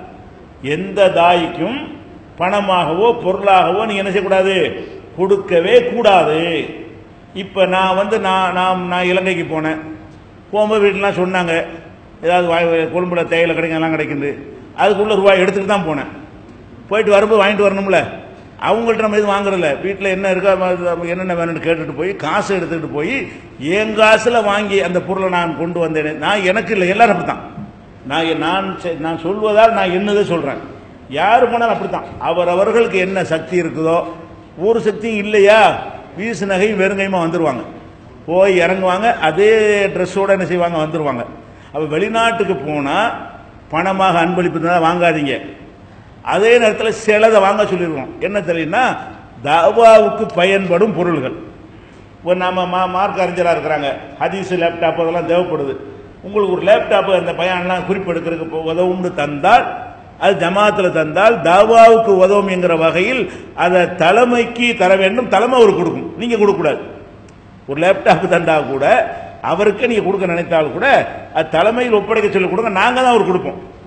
எந்த தாய்க்கும் பணமாகவோ பொருளாகவோ நீங்க என்ன செய்யக்கூடாது கொடுக்கவே கூடாது இப்ப நான் வந்து நான் நான் நான் இலங்கைக்கு போனேன் போகும்போது வீட்டுலாம் சொன்னாங்க ஏதாவது வாய் கொழும்புல தேயிலை கிடைக்கும் எல்லாம் கிடைக்குது அதுக்குள்ள ரூபாய் எடுத்துட்டு தான் போனேன் போயிட்டு வரும்போது வாங்கிட்டு வரணும்ல அவங்கள்ட்ட நம்ம எதுவும் வாங்குறதில்ல வீட்டில் என்ன இருக்கோ அது என்னென்ன வேணும்னு கேட்டுட்டு போய் காசு எடுத்துக்கிட்டு போய் என் காசுல வாங்கி அந்த பொருளை நான் கொண்டு வந்தேன் நான் எனக்கு இல்லை எல்லாரும் அப்படித்தான் நான் எ- நான் செ- நான் சொல்வதால் நான் என்னதை சொல்றேன் யாரு போனாலும் அப்படித்தான் அவர் அவர்களுக்கு என்ன சக்தி இருக்குதோ ஒரு சக்தியும் இல்லையா வீசு நகையும் வெறுங்கையுமா வந்துருவாங்க போய் இறங்குவாங்க அதே ட்ரெஸ்ஸோட என்ன செய்வாங்க வந்துருவாங்க அப்ப வெளிநாட்டுக்கு போனா பணமாக அன்பளிப்பு தான் வாங்காதீங்க அதே நேரத்தில் சிலதை வாங்க சொல்லிடுவோம் என்ன தெரியும்னா தவாவுக்கு பயன்படும் பொருள்கள் இப்போ நம்ம மா மார்க் அறிஞராக இருக்கிறாங்க ஹதீஸ் லேப்டாப் அதெல்லாம் தேவைப்படுது உங்களுக்கு ஒரு லேப்டாப் அந்த பையன்லாம் குறிப்பெடுக்கிறதுக்கு இப்போ உதவும்னு தந்தால் அது ஜமாத்தில் தந்தால் தாவாவுக்கு உதவும் என்கிற வகையில் அதை தலைமைக்கு தர வேண்டும் தலைமை அவருக்கு கொடுக்கும் நீங்கள் கொடுக்கக்கூடாது ஒரு லேப்டாப் தந்தா கூட அவருக்கு நீங்க கொடுக்க நினைத்தால் கூட அது தலைமையில் ஒப்படைக்க சொல்லி கொடுங்க நாங்க தான் அவருக்கு கொடுப்போம்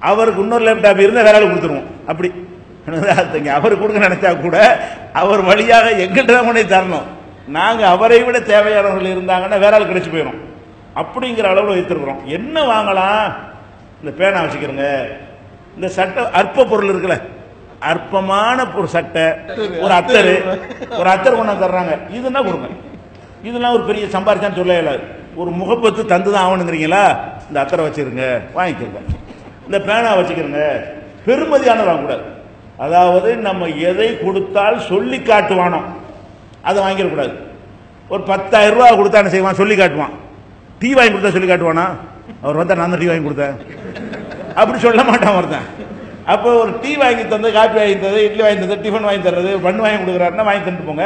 அவருக்கு இன்னொரு லேப்டாப் இருந்தால் வேற ஆள் கொடுத்துருவோம் அப்படி அர்த்தங்க அவர் கொடுக்க நினைச்சா கூட அவர் வழியாக எங்கிட்ட தான் கொண்டு போய் தரணும் நாங்க அவரை விட தேவையானவர்கள் இருந்தாங்கன்னா வேற ஆள் கிடைச்சு போயிடும் அப்படிங்கிற அளவில் வைத்திருக்கிறோம் என்ன வாங்கலாம் இந்த பேனா வச்சுக்கிறோங்க இந்த சட்டை அற்ப பொருள் இருக்குல்ல அற்பமான ஒரு சட்டை ஒரு அத்தர் ஒரு அத்தர் கொண்டாந்து தர்றாங்க இதுன்னா கொடுங்க இதெல்லாம் ஒரு பெரிய சம்பாரிச்சான்னு சொல்ல இயலாது ஒரு முகப்பத்து தந்து தான் ஆகணுங்கிறீங்களா இந்த அத்தரை வச்சிருங்க வாங்கிக்கிறங்க இந்த பேனா வச்சுக்கிறங்க பெருமதியான வாங்கக்கூடாது அதாவது நம்ம எதை கொடுத்தால் சொல்லி காட்டுவானோ அதை வாங்கிடக்கூடாது ஒரு பத்தாயிரம் ரூபா கொடுத்தா என்ன செய்வான் சொல்லி காட்டுவான் டீ வாங்கி கொடுத்தா சொல்லி காட்டுவானா அவர் வந்தா நான் தான் டீ வாங்கி கொடுத்தேன் அப்படி சொல்ல மாட்டான் ஒருத்தன் அப்போ ஒரு டீ வாங்கி தந்து காப்பி வாங்கி தந்தது இட்லி வாங்கி தந்தது டிஃபன் வாங்கி தர்றது பண்ணு வாங்கி கொடுக்குறாருன்னா வாங்கி தந்துட்டு போங்க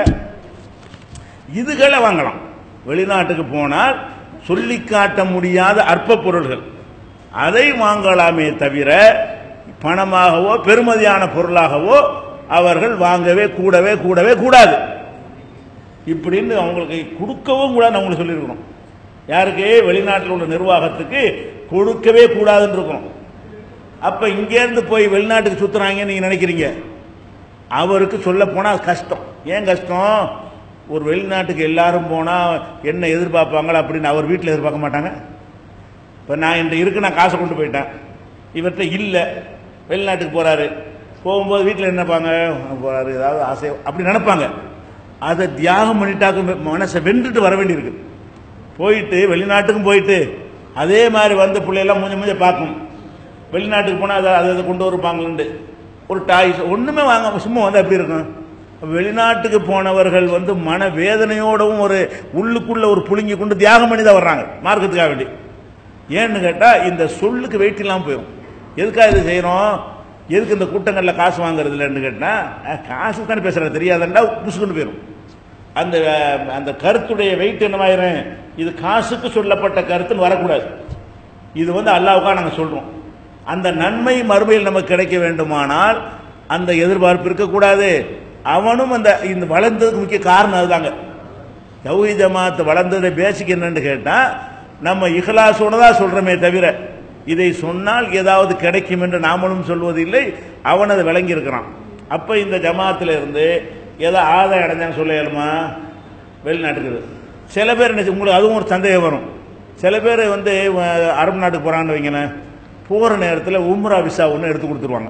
இதுகளை வாங்கலாம் வெளிநாட்டுக்கு போனால் சொல்லி காட்ட முடியாத அற்ப பொருள்கள் அதை வாங்கலாமே தவிர பணமாகவோ பெருமதியான பொருளாகவோ அவர்கள் வாங்கவே கூடவே கூடவே கூடாது இப்படின்னு அவங்களுக்கு கொடுக்கவும் கூடாதுன்னு அவங்களுக்கு சொல்லியிருக்கணும் யாருக்கு வெளிநாட்டில் உள்ள நிர்வாகத்துக்கு கொடுக்கவே கூடாதுன்னு இருக்கிறோம் அப்ப இங்கேருந்து போய் வெளிநாட்டுக்கு சுத்துறாங்கன்னு நீங்க நினைக்கிறீங்க அவருக்கு சொல்ல போனா கஷ்டம் ஏன் கஷ்டம் ஒரு வெளிநாட்டுக்கு எல்லாரும் போனா என்ன எதிர்பார்ப்பாங்களா அப்படின்னு அவர் வீட்டில் எதிர்பார்க்க மாட்டாங்க இப்போ நான் என்கிட்ட இருக்கு நான் காசை கொண்டு போயிட்டேன் இவர்கிட்ட இல்லை வெளிநாட்டுக்கு போறாரு போகும்போது வீட்டில் என்னப்பாங்க போறாரு ஏதாவது ஆசை அப்படி நினைப்பாங்க அதை தியாகம் பண்ணிட்டாக்க மனசை வென்றுட்டு வர வேண்டியிருக்கு போயிட்டு வெளிநாட்டுக்கும் போயிட்டு அதே மாதிரி வந்து பிள்ளையெல்லாம் மூஞ்ச மூஞ்ச பார்க்கும் வெளிநாட்டுக்கு போனால் அதை அதை இதை கொண்டு வருப்பாங்கன்ட்டு ஒரு டாய்ஸ் ஒன்றுமே வாங்க சும்மா வந்து எப்படி இருக்கும் வெளிநாட்டுக்கு போனவர்கள் வந்து மன வேதனையோடவும் ஒரு உள்ளுக்குள்ள ஒரு புழுங்கி கொண்டு தியாகம் பண்ணி தான் வர்றாங்க மார்க்கத்துக்காக வேண்டி ஏன்னு கேட்டால் இந்த சொல்லுக்கு வெயிட் இல்லாமல் போயிடும் எதுக்காக இது செய்கிறோம் எதுக்கு இந்த கூட்டங்களில் காசு வாங்குறது இல்லைன்னு கேட்டால் காசு தானே பேசுகிறது தெரியாதண்டா புசுக்குன்னு போயிடும் அந்த அஹ், அந்த கருத்துடைய வெயிட் என்னவாயிரும் இது காசுக்கு சொல்லப்பட்ட கருத்துன்னு வரக்கூடாது இது வந்து அல்லாவுக்காக நாங்கள் சொல்றோம் அந்த நன்மை மறுமையில் நமக்கு கிடைக்க வேண்டுமானால் அந்த எதிர்பார்ப்பு இருக்கக்கூடாது அவனும் அந்த இந்த வளர்ந்ததுக்கு முக்கிய காரணம் அதுதாங்க தௌஹி ஜமாத் வளர்ந்ததை பேசிக் என்னன்னு கேட்டா நம்ம இஹ்லாஸோட தான் சொல்றோமே தவிர இதை சொன்னால் ஏதாவது கிடைக்கும் என்று நாமளும் சொல்வதில்லை அவன் அதை விளங்கி இருக்கிறான் அப்ப இந்த ஜமாத்துல இருந்து ஏதோ ஆதாயம் அடைஞ்சான்னு சொல்ல இயலுமா வெளிநாட்டுக்கு இது. சில பேர் என்ன செய்ய- உங்களுக்கு அதுவும் ஒரு சந்தேகம் வரும் சில பேர் வந்து அஹ், அரபு நாட்டுக்கு போறான்னு வைங்களேன் போற நேரத்தில் உம்ரா விசா ஒன்று எடுத்து கொடுத்துருவாங்க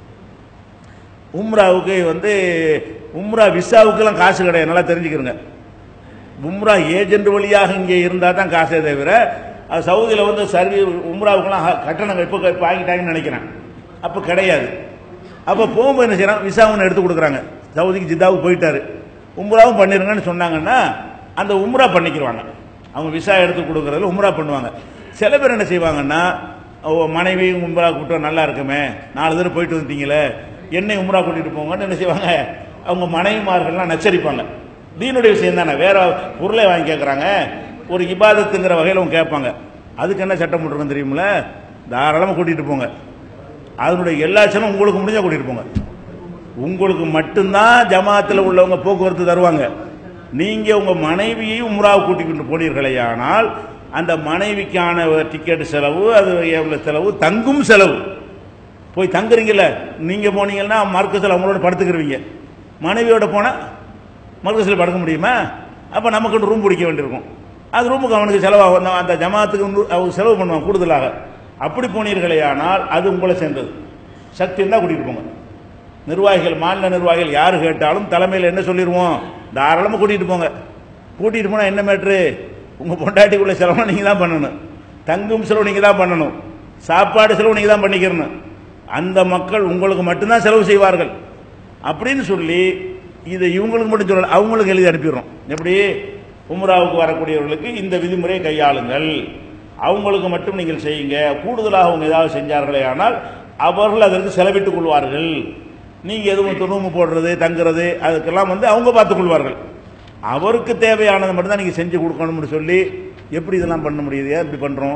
உம்ராவுக்கு வந்து உம்ரா விசாவுக்கெல்லாம் காசு கிடையாது நல்லா தெரிஞ்சுக்கிறங்க உம்ரா ஏஜென்ட் வழியாக இங்கே இருந்தால் தான் காசே தவிர அது சவுதியில் வந்து சர்வீ உம்ராவுக்கெல்லாம் ஹ- கட்டணம் இப்போ இப்போ வாங்கிட்டாங்கன்னு நினைக்கிறேன் அப்போ கிடையாது அப்போ போகும்போது என்ன செய்யறாங்க விசா ஒன்று எடுத்து கொடுக்குறாங்க சவுதிக்கு ஜித்தாவுக்கு போயிட்டாரு உம்ராவும் பண்ணிருங்கன்னு சொன்னாங்கன்னா அந்த உம்ரா பண்ணிக்கிடுவாங்க அவங்க விசா எடுத்து கொடுக்குறதுல உம்ரா பண்ணுவாங்க சில பேர் என்ன செய்வாங்கன்னா ஓ மனைவியும் உம்ரா கூட்டம் நல்லா இருக்குமே நாலு தடவை போயிட்டு வந்துட்டீங்களே என்னை உம்ரா கூட்டிட்டு போங்கன்னு என்ன செய்வாங்க அவங்க மனைவிமார்கள்லாம் நச்சரிப்பாங்க தீனுடைய விஷயம் தானே வேற பொருளை வாங்கி கேட்குறாங்க ஒரு இபாதத்துங்கிற வகையில் அவங்க கேட்பாங்க அதுக்கு என்ன சட்டம் போட்டுருக்கோம் தெரியுமில தாராளமாக கூட்டிட்டு போங்க அதனுடைய எல்லா செலவும் உங்களுக்கு முடிஞ்சா கூட்டிட்டு போங்க உங்களுக்கு மட்டும்தான் ஜமாத்தில் உள்ளவங்க போக்குவரத்து தருவாங்க நீங்க உங்க மனைவியையும் உம்ராவை கூட்டிக்கிட்டு போனீர்களே ஆனால் அந்த மனைவிக்கான டிக்கெட் செலவு அது எவ்வளவு செலவு தங்கும் செலவு போய் தங்குறீங்கல்ல நீங்க போனீங்கன்னா மார்க்கத்தில் அவங்களோட படுத்துக்கிருவீங்க மனைவியோட போனா மர்க்கஸில் படுக்க முடியுமா அப்போ நமக்கு ரூம் பிடிக்க வேண்டியிருக்கும் அது ரூமுக்கு அவனுக்கு செலவாகும் அந்த- அந்த ஜமாத்துக்கு வந்து அவங்க செலவு பண்ணுவாங்க கூடுதலாக அப்படி போனீர்களே ஆனால் அது உங்களை சேர்ந்தது சக்தி இருந்தால் கூட்டிகிட்டு போங்க நிர்வாகிகள் மாநில நிர்வாகிகள் யார் கேட்டாலும் தலைமையில் என்ன சொல்லிடுவோம் தாராளமாக கூட்டிகிட்டு போங்க கூட்டிகிட்டு போனால் என்ன மேட்ரு உங்கள் பொண்டாட்டிக்குள்ள செலவு நீங்கள் தான் பண்ணணும் தங்கும் செலவு நீங்கள் தான் பண்ணணும் சாப்பாடு செலவு நீங்கள் தான் பண்ணிக்கிறணும் அந்த மக்கள் உங்களுக்கு மட்டும்தான் செலவு செய்வார்கள் அப்படின்னு சொல்லி இதை இவங்களுக்கு மட்டும் சொல்லல அவங்களுக்கு எழுதி அனுப்பிடுறோம் எப்படி உம்ராவுக்கு வரக்கூடியவர்களுக்கு இந்த விதிமுறையை கையாளுங்கள் அவங்களுக்கு மட்டும் நீங்கள் செய்யுங்க கூடுதலாக அவங்க ஏதாவது செஞ்சார்களே ஆனால் அவர்கள் அதற்கு செலவிட்டுக் கொள்வார்கள் நீங்க எதுவும் துணுமு போடுறது தங்குறது அதுக்கெல்லாம் வந்து அவங்க பார்த்துக் கொள்வார்கள் அவருக்கு தேவையானதை மட்டும் தான் நீங்க செஞ்சு கொடுக்கணும்னு சொல்லி எப்படி இதெல்லாம் பண்ண முடியுது ஏன் இப்படி பண்றோம்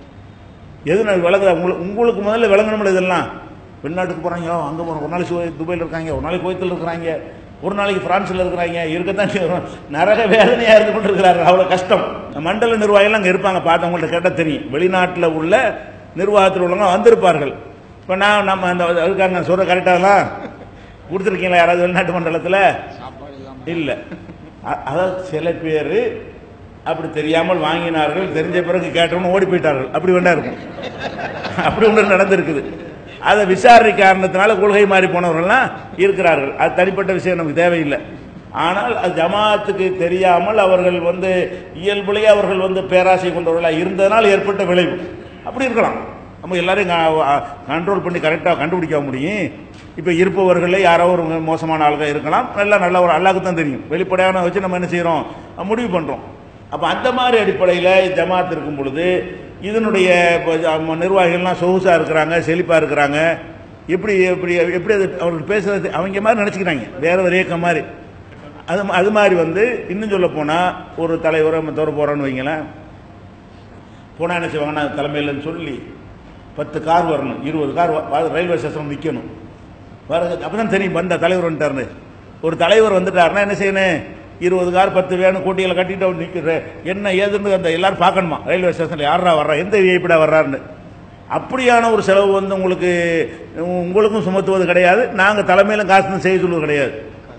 எது நான் விளங்குதா உங்களுக்கு உங்களுக்கு முதல்ல விளங்கணும்ல இதெல்லாம் வெளிநாட்டுக்கு போறாங்க அங்க போறோம் ஒரு நாளைக்கு சு- துபாயில இருக்காங்க ஒரு நாளைக்கு கோயத்தில் இருக்கிறாங்க ஒரு நாளைக்கு பிரான்ஸ்ல இருக்கிறாங்க இருக்கத்தான் செய்றோம். நரக வேதனையா இருந்து கொண்டு இருக்கிறார்கள் அவ்வளவு கஷ்டம் மண்டல நிர்வாகிகள் அங்க இருப்பாங்க பார்த்தவங்கள்ட்ட கேட்டா தெரியும் வெளிநாட்டில் உள்ள நிர்வாகத்தில் உள்ளவங்க வந்திருப்பார்கள் இப்போ நான் நம்ம அந்த அதுக்காக சொல்ற கரெக்டாகலாம் கொடுத்துருக்கீங்களா யாராவது வெளிநாட்டு மண்டலத்தில் இல்லை அ- அதாவது சில பேர் அப்படி தெரியாமல் வாங்கினார்கள் தெரிஞ்ச பிறகு கேட்டவொன்னு ஓடி போயிட்டார்கள் அப்படி வேண்டா இருக்கும் அப்படி ஒன்று நடந்திருக்குது அதை விசாரணை காரணத்தினால கொள்கை மாறி போனவர்கள்லாம் இருக்கிறார்கள் அது தனிப்பட்ட விஷயம் நமக்கு தேவையில்லை ஆனால் அது ஜமாத்துக்கு தெரியாமல் அவர்கள் வந்து இயல்புலேயே அவர்கள் வந்து பேராசை கொண்டவர்களாக இருந்ததனால் ஏற்பட்ட விளைவு அப்படி இருக்கலாம் நம்ம எல்லாரையும் கண்ட்ரோல் பண்ணி கரெக்டாக கண்டுபிடிக்க முடியும் இப்போ இருப்பவர்களே யாரோ ஒரு மோசமான ஆளுங்க இருக்கலாம் நல்லா நல்ல ஒரு அல்லாஹ்க்கு தான் தெரியும் வெளிப்படையான வச்சு நம்ம என்ன செய்கிறோம் முடிவு பண்ணுறோம் அப்போ அந்த மாதிரி அடிப்படையில் ஜமாத் இருக்கும் பொழுது இதனுடைய இப்போ ஜ- நிர்வாகிகள்லாம் சொகுசாக இருக்கிறாங்க செழிப்பாக இருக்கிறாங்க எப்படி எப்படி எப்படி அது அவர்கள் பேசுறது அவங்க மாதிரி நினச்சிக்கிறாங்க வேற ஒரு இயக்கம் மாதிரி அது அது மாதிரி வந்து இன்னும் சொல்ல போனால் ஒரு தலைவரை நம்ம தோற போகிறோன்னு வைங்களேன் போனால் என்ன செய்வாங்கன்னா தலைமையிலன்னு சொல்லி பத்து கார் வரணும் இருபது கார் வ- வ- ரயில்வே ஸ்டேஷன் நிற்கணும் வர அப்போ தான் தெரியும் வந்த தலைவர் வந்துட்டாருன்னு ஒரு தலைவர் வந்துட்டாருன்னா என்ன செய்யணும் இருபது கார் பத்து வேணும் கூட்டிகளை கட்டிட்டு அவர் நிற்கிற என்ன ஏதுன்னு அந்த எல்லாரும் பார்க்கணுமா ரயில்வே ஸ்டேஷனில் யாரா வர்றா எந்த விஐபிடா வர்றாருன்னு அப்படியான ஒரு செலவு வந்து உங்களுக்கு உங்களுக்கும் சுமத்துவது கிடையாது நாங்கள் தலைமையிலும் காசு செய்ய சொல்வது கிடையாது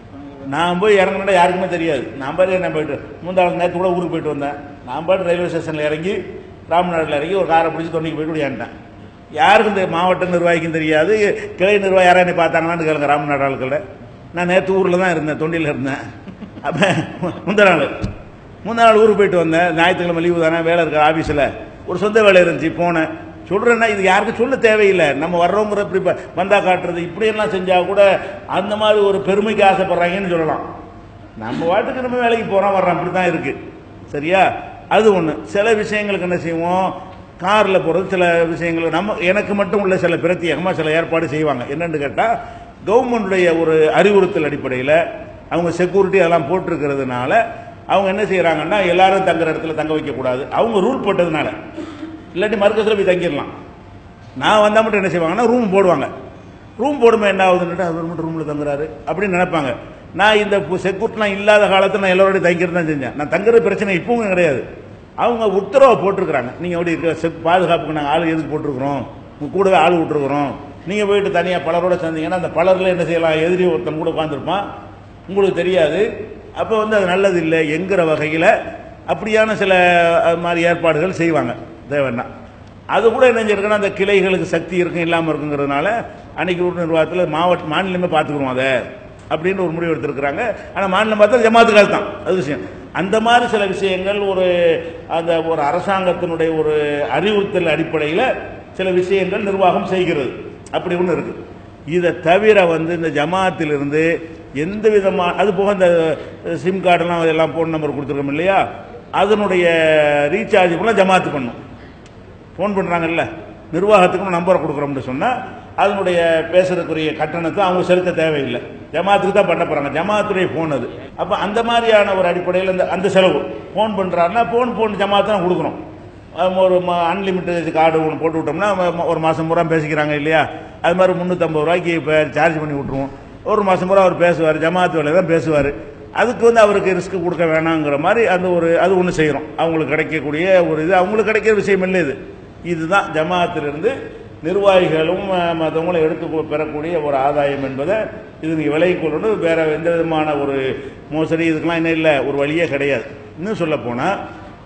நான் போய் இறங்கினா யாருக்குமே தெரியாது நான் பாரு நான் போயிட்டு முந்தாள் நேற்று கூட ஊருக்கு போயிட்டு வந்தேன் நான் பாட்டு ரயில்வே ஸ்டேஷனில் இறங்கி ராமநாட்டில் இறங்கி ஒரு காரை பிடிச்சி தொண்டைக்கு போயிட்டு ஓடியான்ட்டேன் யாருக்கும் இந்த மாவட்ட நிர்வாகிக்கும் தெரியாது கிளை நிர்வாகி யாராவது என்னை பார்த்தாங்களான்னு கேளுங்க ராமநாடு ஆட்களில் நான் நேற்று ஊரில் தான் இருந்தேன் தொண்டியில் இருந்தேன் அப்போ முந்த நாள் முந்த நாள் ஊருக்கு போயிட்டு வந்தேன் ஞாயிற்றுக்கிழமை லீவு தானே வேலை இருக்கிற ஆஃபீஸில் ஒரு சொந்த வேலை இருந்துச்சு போனேன் சொல்கிறேன்னா இது யாருக்கும் சொல்ல தேவையில்லை நம்ம வர்றவங்கிற இப்படி ப- வந்தா காட்டுறது இப்படியெல்லாம் செஞ்சால் கூட அந்த மாதிரி ஒரு பெருமைக்கு ஆசைப்படுறாங்கன்னு சொல்லலாம் நம்ம வாட்டுக்கு நம்ம வேலைக்கு போகிறோம் வர்றோம் அப்படி தான் இருக்குது சரியா அது ஒன்று சில விஷயங்களுக்கு என்ன செய்வோம் காரில் போகிறது சில விஷயங்கள் நம்ம எனக்கு மட்டும் உள்ள சில பிரத்யேகமாக சில ஏற்பாடு செய்வாங்க என்னன்னு கேட்டால் கவர்மெண்டுடைய ஒரு அறிவுறுத்தல் அடிப்படையில் அவங்க செக்யூரிட்டி அதெல்லாம் போட்டிருக்கிறதுனால அவங்க என்ன செய்கிறாங்கன்னா எல்லாரும் தங்குற இடத்துல தங்க வைக்கக்கூடாது அவங்க ரூல் போட்டதுனால இல்லாட்டி மர்க்கஸில் போய் தங்கிடலாம் நான் வந்தால் மட்டும் என்ன செய்வாங்கன்னா ரூம் போடுவாங்க ரூம் போடுமே என்ன ஆகுதுன்னுட்டு அவர் மட்டும் ரூமில் தங்குறாரு அப்படின்னு நினைப்பாங்க நான் இந்த செக்யூரிட்டிலாம் இல்லாத காலத்தில் நான் எல்லாரோடையும் தங்கிறது தான் செஞ்சேன் நான் தங்குறது பிரச்சனை இப்பவும் கிடையாது அவங்க உத்தரவை போட்டிருக்கிறாங்க நீங்கள் எப்படி இருக்க செக் பாதுகாப்புக்கு நாங்கள் ஆள் எதுக்கு போட்டிருக்கிறோம் உங்க கூடவே ஆள் விட்டுருக்குறோம் நீங்கள் போயிட்டு தனியாக பலரோட சேர்ந்தீங்கன்னா அந்த பலரில் என்ன செய்யலாம் எதிரி ஒருத்தன் கூட உட்காந்துருப்பான் உங்களுக்கு தெரியாது அப்போ வந்து அது நல்லது இல்லை என்கிற வகையில் அப்படியான சில அது மாதிரி ஏற்பாடுகள் செய்வாங்க தேவைன்னா அது கூட என்ன செஞ்சிருக்குன்னா அந்த கிளைகளுக்கு சக்தி இருக்கும் இல்லாமல் இருக்குங்கிறதுனால அன்னைக்கு ஒரு நிர்வாகத்தில் மாவட்ட மாநிலமே பார்த்துக்குறோம் அதை அப்படின்னு ஒரு முடிவு எடுத்திருக்கிறாங்க ஆனால் மாநிலம் பார்த்தா ஜமாத்துக்கால் தான் அது விஷயம் அந்த மாதிரி சில விஷயங்கள் ஒரு அந்த ஒரு அரசாங்கத்தினுடைய ஒரு அறிவுறுத்தல் அடிப்படையில் சில விஷயங்கள் நிர்வாகம் செய்கிறது அப்படி ஒன்று இருக்கு இதை தவிர வந்து இந்த ஜமாத்திலிருந்து எந்த விதமான அது போக இந்த சிம் கார்டெல்லாம் எல்லாம் ஃபோன் நம்பர் கொடுத்துருக்கோம் இல்லையா அதனுடைய ரீசார்ஜ் கூட ஜமாத்து பண்ணும் ஃபோன் பண்ணுறாங்கல்ல நிர்வாகத்துக்கு நம்பரை கொடுக்குறோம்னு சொன்னால் அதனுடைய பேசுறதுக்குரிய கட்டணத்தை அவங்க செலுத்த தேவையில்லை ஜமாத்துக்கு தான் பண்ண போகிறாங்க ஜமாத்துடைய ஃபோன் அது அப்போ அந்த மாதிரியான ஒரு அடிப்படையில் அந்த அந்த செலவு ஃபோன் பண்ணுறாருன்னா ஃபோன் ஃபோன் ஜமாத்து தான் கொடுக்குறோம் அஹ் ஒரு அன்லிமிட்டட் கார்டு ஒன்று போட்டு விட்டோம்னா ம- ஒரு மாதம் பூரா பேசிக்கிறாங்க இல்லையா அது மாதிரி முந்நூற்றம்பது ரூபாய்க்கு இப்போ சார்ஜ் பண்ணி விட்ருவோம் ஒரு மாதம் பூரா அவர் பேசுவார் ஜமாத்து வேலை தான் பேசுவார் அதுக்கு வந்து அவருக்கு ரிஸ்க் கொடுக்க வேணாங்கிற மாதிரி அந்த ஒரு அது ஒன்று செய்கிறோம் அவங்களுக்கு கிடைக்கக்கூடிய ஒரு இது அவங்களுக்கு கிடைக்கிற விஷயம் இல்லை இது இதுதான் ஜமாத்திலிருந்து நிர்வாகிகளும் அஹ், மற்றவங்களும் எடுத்து கொ- பெறக்கூடிய ஒரு ஆதாயம் என்பதை இது நீங்கள் விலகி கொள்ளணும் வேற எந்த விதமான ஒரு மோசடி இதுக்கெல்லாம் என்ன இல்லை ஒரு வழியே கிடையாது இன்னும் சொல்ல போனால்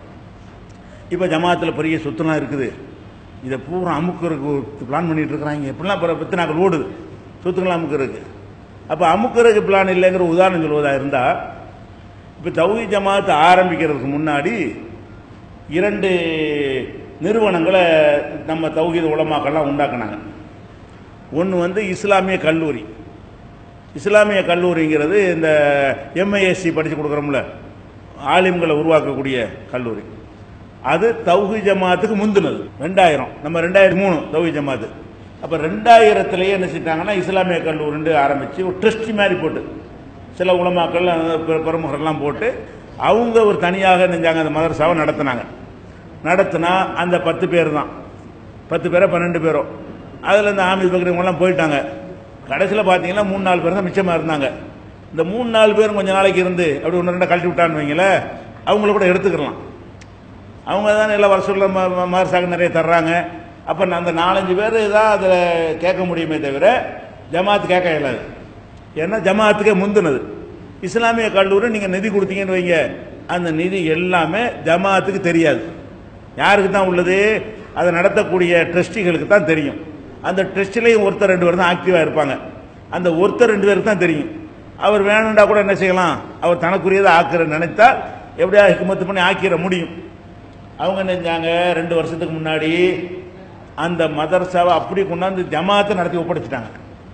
இப்போ ஜமாத்தில் பெரிய சொத்துலாம் இருக்குது இதை பூரா அமுக்கிறதுக்கு பிளான் பண்ணிட்டு இருக்கிறாங்க எப்படிலாம் பிற பத்து நாட்கள் ஓடுது சொத்துக்கெல்லாம் அமுக்கிறதுக்கு அப்போ அமுக்கிறதுக்கு பிளான் இல்லைங்கிற உதாரணம் சொல்வதாக இருந்தால் இப்போ தௌஹி ஜமாத் ஆரம்பிக்கிறதுக்கு முன்னாடி இரண்டு நிறுவனங்களை நம்ம தௌஹீத் உலமாக்கள்லாம் உண்டாக்குனாங்க ஒன்று வந்து இஸ்லாமிய கல்லூரி இஸ்லாமிய கல்லூரிங்கிறது இந்த எம்ஐஎஸ்சி படித்து கொடுக்குறோம்ல ஆலிம்களை உருவாக்கக்கூடிய கல்லூரி அது தௌஹி ஜமாத்துக்கு முந்தினது ரெண்டாயிரம் நம்ம ரெண்டாயிரத்தி மூணு தௌஹி ஜமாத்து அப்போ ரெண்டாயிரத்துலேயே என்ன செஞ்சிட்டாங்கன்னா இஸ்லாமிய கல்லூரின்னு ஆரம்பித்து ஒரு ட்ரஸ்டி மாதிரி போட்டு சில உலமாக்கள் அந்த பெ- பிரமுகர்லாம் போட்டு அவங்க ஒரு தனியாக நெஞ்சாங்க அந்த மதரசாவை நடத்துனாங்க நடத்துனா அந்த பத்து பேர் தான் பத்து பேரோ பன்னெண்டு பேரோ அதில் இந்த ஆமீர் பக்கரி இவங்கெல்லாம் போயிட்டாங்க கடைசியில் பார்த்தீங்கன்னா மூணு நாலு பேர் தான் மிச்சமாக இருந்தாங்க இந்த மூணு நாலு பேரும் கொஞ்ச நாளைக்கு இருந்து அப்படி ஒன்று ரெண்டா கழட்டி விட்டான்னு வைங்களேன் அவங்கள கூட எடுத்துக்கலாம் அவங்க தான் எல்லா வருஷம்ல மதரசாக்கு நிறைய தர்றாங்க அப்ப நான் அந்த நாலஞ்சு பேர் தான் அதுல கேட்க முடியுமே தவிர ஜமாத் கேட்க இயலாது ஏன்னா ஜமாத்துக்கே முந்தினது இஸ்லாமிய கல்லூரி நீங்க நிதி கொடுத்தீங்கன்னு வைங்க அந்த நிதி எல்லாமே ஜமாத்துக்கு தெரியாது யாருக்கு தான் உள்ளது அதை நடத்தக்கூடிய ட்ரஸ்டிகளுக்கு தான் தெரியும் அந்த ட்ரஸ்டிலையும் ஒருத்தர் ரெண்டு பேர் தான் ஆக்டிவாக இருப்பாங்க அந்த ஒருத்தர் ரெண்டு பேருக்கு தான் தெரியும் அவர் வேணும்டா கூட என்ன செய்யலாம் அவர் தனக்குரியதை ஆக்கிற நினைத்தால் எப்படியா ஹிக்மத்து பண்ணி ஆக்கிட முடியும் அவங்க என்ன செஞ்சாங்க ரெண்டு வருஷத்துக்கு முன்னாடி அந்த மதரசாவை அப்படி கொண்டாந்து ஜமாத்தை நடத்தி ஒப்படைச்சிட்டாங்க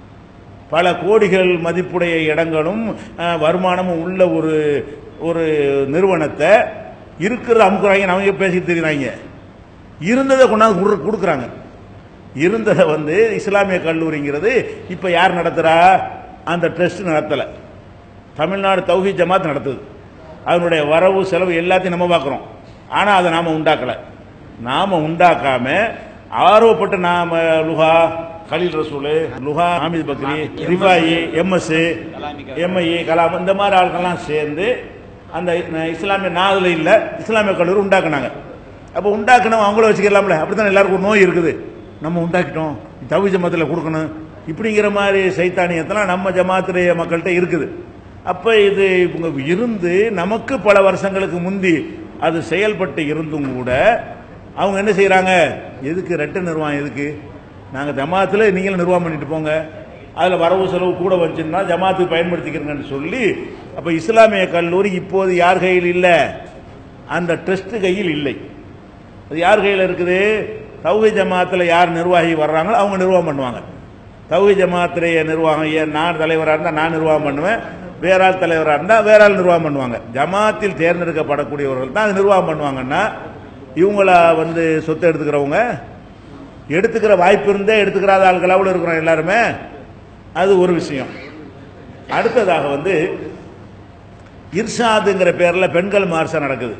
பல கோடிகள் மதிப்புடைய இடங்களும் அஹ், வருமானமும் உள்ள ஒரு ஒரு நிறுவனத்தை இருக்கிற அமுக்குறாங்க அவங்க பேசிட்டு தெரியுறாங்க இருந்ததை கொண்டாந்து குடு- கொடுக்குறாங்க இருந்ததை வந்து இஸ்லாமிய கல்லூரிங்கிறது இப்ப யார் நடத்துறா அந்த ட்ரஸ்ட் நடத்தல தமிழ்நாடு தௌஹி ஜமாத் நடத்துது அதனுடைய வரவு செலவு எல்லாத்தையும் நம்ம பார்க்குறோம் ஆனா அதை நாம உண்டாக்கல நாம உண்டாக்காம ஆர்வப்பட்டு நாம லுஹா கலீல் ரசூல் லுஹா ஹாமித் பக்ரி ரிஃபாயி எம்எஸ் எம்ஐ கலாம் இந்த மாதிரி ஆட்கள்லாம் சேர்ந்து அந்த இஸ்லாமிய நாதில் இல்லை இஸ்லாமிய கல்லூரி உண்டாக்குனாங்க அப்போ உண்டாக்கணும் அவங்கள வச்சுக்கலாம்ல அப்படித்தான் எல்லாருக்கும் ஒரு நோய் இருக்குது நம்ம உண்டாக்கிட்டோம் தவி ஜமாத்தில் கொடுக்கணும் இப்படிங்கிற மாதிரி சைத்தானியத்தெல்லாம் நம்ம ஜமாத்துடைய மக்கள்கிட்ட இருக்குது அப்ப இது இவங்க இருந்து நமக்கு பல வருஷங்களுக்கு முந்தி அது செயல்பட்டு இருந்தும் கூட அவங்க என்ன செய்றாங்க எதுக்கு ரெட்ட நிர்வாகம் எதுக்கு நாங்க ஜமாத்துல நீங்களும் நிர்வாகம் பண்ணிட்டு போங்க அதுல வரவு செலவு கூட வந்துச்சுன்னா ஜமாத்துக்கு பயன்படுத்திக்கிறங்கன்னு சொல்லி அப்ப இஸ்லாமிய கல்லூரி இப்போது யார் கையில் இல்லை அந்த ட்ரஸ்ட் கையில் இல்லை அது யார் கையில் இருக்குது தௌஹி ஜமாத்தில் யார் நிர்வாகி வர்றாங்களோ அவங்க நிர்வாகம் பண்ணுவாங்க தௌஹி ஜமாத்துடைய நிர்வாகம் ஏன் நான் தலைவராக இருந்தால் நான் நிர்வாகம் பண்ணுவேன் வேற ஆள் தலைவராக இருந்தால் வேற ஆள் நிர்வாகம் பண்ணுவாங்க ஜமாத்தில் தேர்ந்தெடுக்கப்படக்கூடியவர்கள் தான் அது நிர்வாகம் பண்ணுவாங்கன்னா இவங்கள வந்து சொத்து எடுத்துக்கிறவங்க எடுத்துக்கிற வாய்ப்பு இருந்தே எடுத்துக்கிறாத ஆள்களாவில் இருக்கிறோம் எல்லாருமே அது ஒரு விஷயம் அடுத்ததாக வந்து இர்ஷாதுங்கிற பேர்ல பெண்கள் மார்சா நடக்குது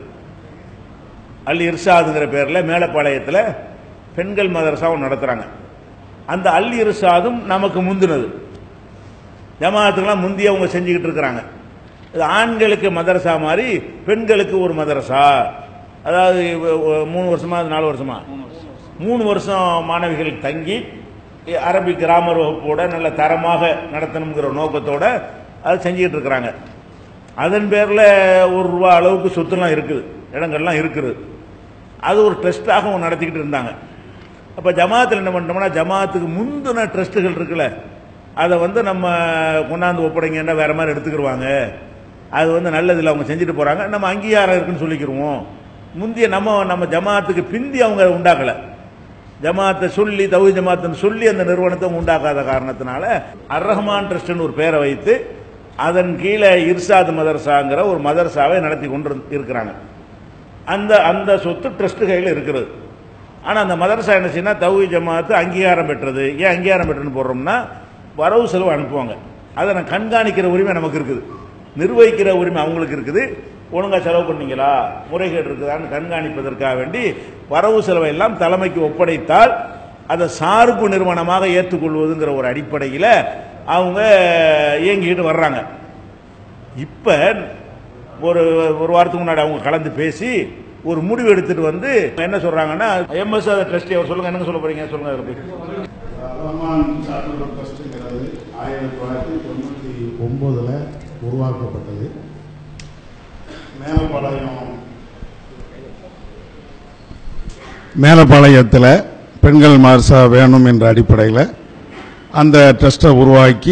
அல் இர்ஷாதுங்கிற பேர்ல மேலப்பாளையத்தில் பெண்கள் மதரசாவும் நடத்துறாங்க அந்த அல் இர்ஷாதும் நமக்கு முந்தினது ஜமாத்துக்கெல்லாம் முந்தி அவங்க செஞ்சுக்கிட்டு இருக்கிறாங்க இது ஆண்களுக்கு மதரசா மாதிரி பெண்களுக்கு ஒரு மதரசா அதாவது ஒ- ஒ- மூணு வருஷமா அது நாலு வருஷமா மூணு வருஷம் மாணவிகள் தங்கி அரபிக் கிராமர் வகுப்போட நல்ல தரமாக நடத்தணுங்கிற நோக்கத்தோட அதை செஞ்சுக்கிட்டு இருக்கிறாங்க அதன் பேரில் ஒரு ரூபா அளவுக்கு சொத்துலாம் இருக்குது இடங்கள்லாம் இருக்குது அது ஒரு ட்ரஸ்டாக அவங்க நடத்திக்கிட்டு இருந்தாங்க அப்போ ஜமாத்தில் என்ன பண்ணிட்டோம்னா ஜமாத்துக்கு முந்தின ட்ரஸ்ட்டுகள் இருக்குல்ல அதை வந்து நம்ம கொண்டாந்து ஒப்படைங்கன்னா வேற மாதிரி எடுத்துக்கிடுவாங்க அது வந்து நல்லதில்லை அவங்க செஞ்சுட்டு போகிறாங்க நம்ம அங்கீகாரம் இருக்குன்னு சொல்லிக்கிருவோம் முந்திய நம்ம நம்ம ஜமாத்துக்கு பிந்தி அவங்க உண்டாக்கலை ஜமாத்தை சொல்லி தவி ஜமாத்துன்னு சொல்லி அந்த நிறுவனத்தை அவங்க உண்டாக்காத காரணத்தினால அர் ரஹ்மான் ட்ரஸ்ட்னு ஒரு பேரை வைத்து அதன் கீழே இர்ஷாத் மதரசாங்கிற ஒரு மதரசாவை நடத்தி கொண்டு இருந்து- இருக்கிறாங்க அந்த அந்த சொத்து ட்ரஸ்ட் கையில் இருக்கிறது ஆனால் அந்த மதரசா என்ன செய்யணும்னா தௌஹி ஜமாத்து அங்கீகாரம் பெற்றது ஏன் அங்கீகாரம் பெற்றுன்னு போடுறோம்னா வரவு செலவு அனுப்புவாங்க அதை நான் கண்காணிக்கிற உரிமை நமக்கு இருக்குது நிர்வகிக்கிற உரிமை அவங்களுக்கு இருக்குது ஒழுங்கா செலவு பண்ணீங்களா முறைகேடு இருக்குதான்னு கண்காணிப்பதற்காக வேண்டி வரவு செலவை எல்லாம் தலைமைக்கு ஒப்படைத்தால் அதை சார்பு நிறுவனமாக ஏற்றுக்கொள்வதுங்கிற ஒரு அடிப்படையில் அவங்க இயங்கிக்கிட்டு வர்றாங்க இப்ப ஒரு ஒரு வாரத்துக்கு முன்னாடி அவங்க கலந்து பேசி ஒரு முடிவு எடுத்துட்டு வந்து என்ன சொல்றாங்கன்னா எம்எஸ் ட்ரஸ்டி அவர் சொல்லுங்க என்னங்க சொல்ல போறீங்க சொல்லுங்க அதை பத்தி. ரஹ்மான் சார்ட்டர் ட்ரஸ்ட்டுங்கிறது ஆயிரத்தி தொள்ளாயிரத்தி தொண்ணூற்றி ஒம்போதில் உருவாக்கப்பட்டது மேலப்பாளையம் மேலப்பாளையத்தில் பெண்கள் மார்சா வேணும் என்ற அடிப்படையில் அந்த ட்ரஸ்ட்டை உருவாக்கி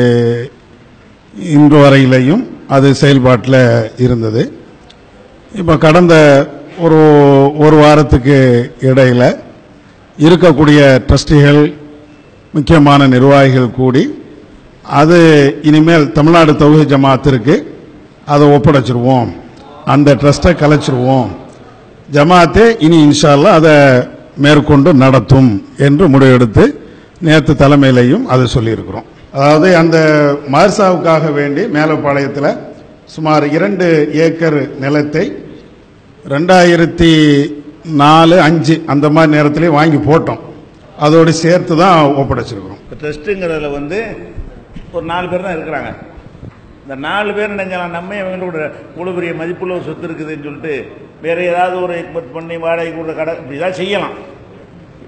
இன்று வரையிலையும் அது செயல்பாட்டில் இருந்தது இப்போ கடந்த ஒரு ஒரு வாரத்துக்கு இடையில இருக்கக்கூடிய ட்ரஸ்டிகள் முக்கியமான நிர்வாகிகள் கூடி அது இனிமேல் தமிழ்நாடு தௌஹி ஜமாத்திற்கு அதை ஒப்படைச்சிருவோம் அந்த ட்ரஸ்ட்டை கலைச்சிருவோம் ஜமாத்தே இனி இன்ஷா அல்லாஹ் அதை மேற்கொண்டு நடத்தும் என்று முடிவெடுத்து நேற்று தலைமையிலையும் அதை சொல்லியிருக்கிறோம் அதாவது அந்த மார்சாவுக்காக வேண்டி மேலப்பாளையத்தில் சுமார் இரண்டு ஏக்கர் நிலத்தை ரெண்டாயிரத்தி நாலு அஞ்சு அந்த மாதிரி நேரத்திலே வாங்கி போட்டோம் அதோடு சேர்த்து தான் ஒப்படைச்சிருக்கிறோம் இப்ப ட்ரஸ்ட்டுங்கிறதுல வந்து ஒரு நாலு பேர் தான் இருக்கிறாங்க இந்த நாலு பேர் நினைஞ்சாலும் நம்ம இவங்களோட இவ்வளோ பெரிய மதிப்புள்ள ஒரு சொத்து இருக்குதுன்னு சொல்லிட்டு வேற ஏதாவது ஒரு எக்ஸ்பெக்ட் பண்ணி வாடகை கொடுத்த கடை இப்படிதான் செய்யலாம்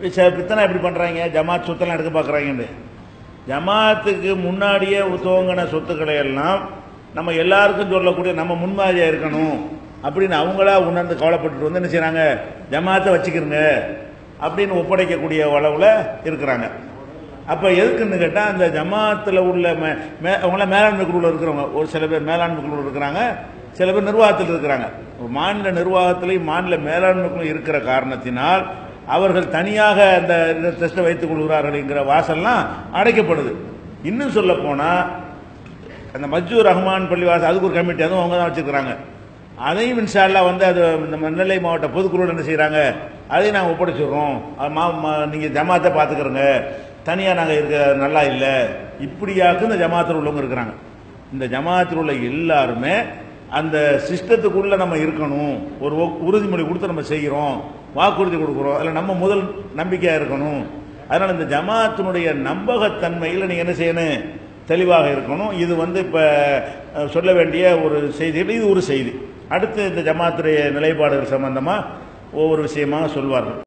பித்தனை எப்படி பண்றாங்க ஜமாத் சொத்தெல்லாம் எடுக்க பார்க்குறாங்கன்னு ஜமாத்துக்கு முன்னாடியே துவங்கின சொத்துக்களை எல்லாம் நம்ம எல்லாருக்கும் சொல்லக்கூடிய நம்ம முன்மாதிரியா இருக்கணும் அப்படின்னு அவங்களா உணர்ந்து கவலைப்பட்டுட்டு வந்து என்ன செய்றாங்க ஜமாத்தை வச்சுக்கிறங்க அப்படின்னு ஒப்படைக்கக்கூடிய அளவில் இருக்கிறாங்க அப்போ எதுக்குன்னு கேட்டால் அந்த ஜமாத்தில் உள்ள மே மே அவங்களாம் மேலாண்மை குழுவில் இருக்கிறவங்க ஒரு சில பேர் மேலாண்மை குழுவில் இருக்கிறாங்க சில பேர் நிர்வாகத்தில் இருக்கிறாங்க ஒரு மாநில நிர்வாகத்திலையும் மாநில மேலாண்மை குழு இருக்கிற காரணத்தினால் அவர்கள் தனியாக அந்த டெஸ்ட்டை வைத்துக் கொள்கிறார்கள்ங்கிற வாசல்லாம் அடைக்கப்படுது இன்னும் சொல்ல போனால் அந்த மஜ்ஜூர் ரஹ்மான் பள்ளிவாசல் அதுக்கு ஒரு கமிட்டி அதுவும் அவங்க தான் வச்சிருக்கிறாங்க அதையும் இன்ஷால்லா வந்து அது நம்ம நெல்லை மாவட்ட பொதுக்குழு என்ன செய்கிறாங்க அதையும் நாங்கள் ஒப்படைச்சிடுறோம் அது மா மா- நீங்க ஜமாத்தை பார்த்துக்கிறோங்க தனியாக நாங்கள் இருக்க நல்லா இல்லை இப்படியாக்கு இந்த ஜமாத்தில் உள்ளவங்க இருக்கிறாங்க இந்த ஜமாத்தில் உள்ள எல்லாருமே அந்த சிஸ்டத்துக்குள்ள நம்ம இருக்கணும் ஒரு ஒ- உறுதிமொழி கொடுத்து நம்ம செய்கிறோம் வாக்குறுதி கொடுக்குறோம் அதில் நம்ம முதல் நம்பிக்கையாக இருக்கணும் அதனால் இந்த ஜமாத்தினுடைய நம்பகத்தன்மையில் நீங்கள் என்ன செய்யணும் தெளிவாக இருக்கணும் இது வந்து இப்போ சொல்ல வேண்டிய ஒரு செய்தி இது ஒரு செய்தி அடுத்து இந்த ஜமாத்துடைய நிலைப்பாடுகள் சம்பந்தமாக ஒவ்வொரு விஷயமாக சொல்வார்கள்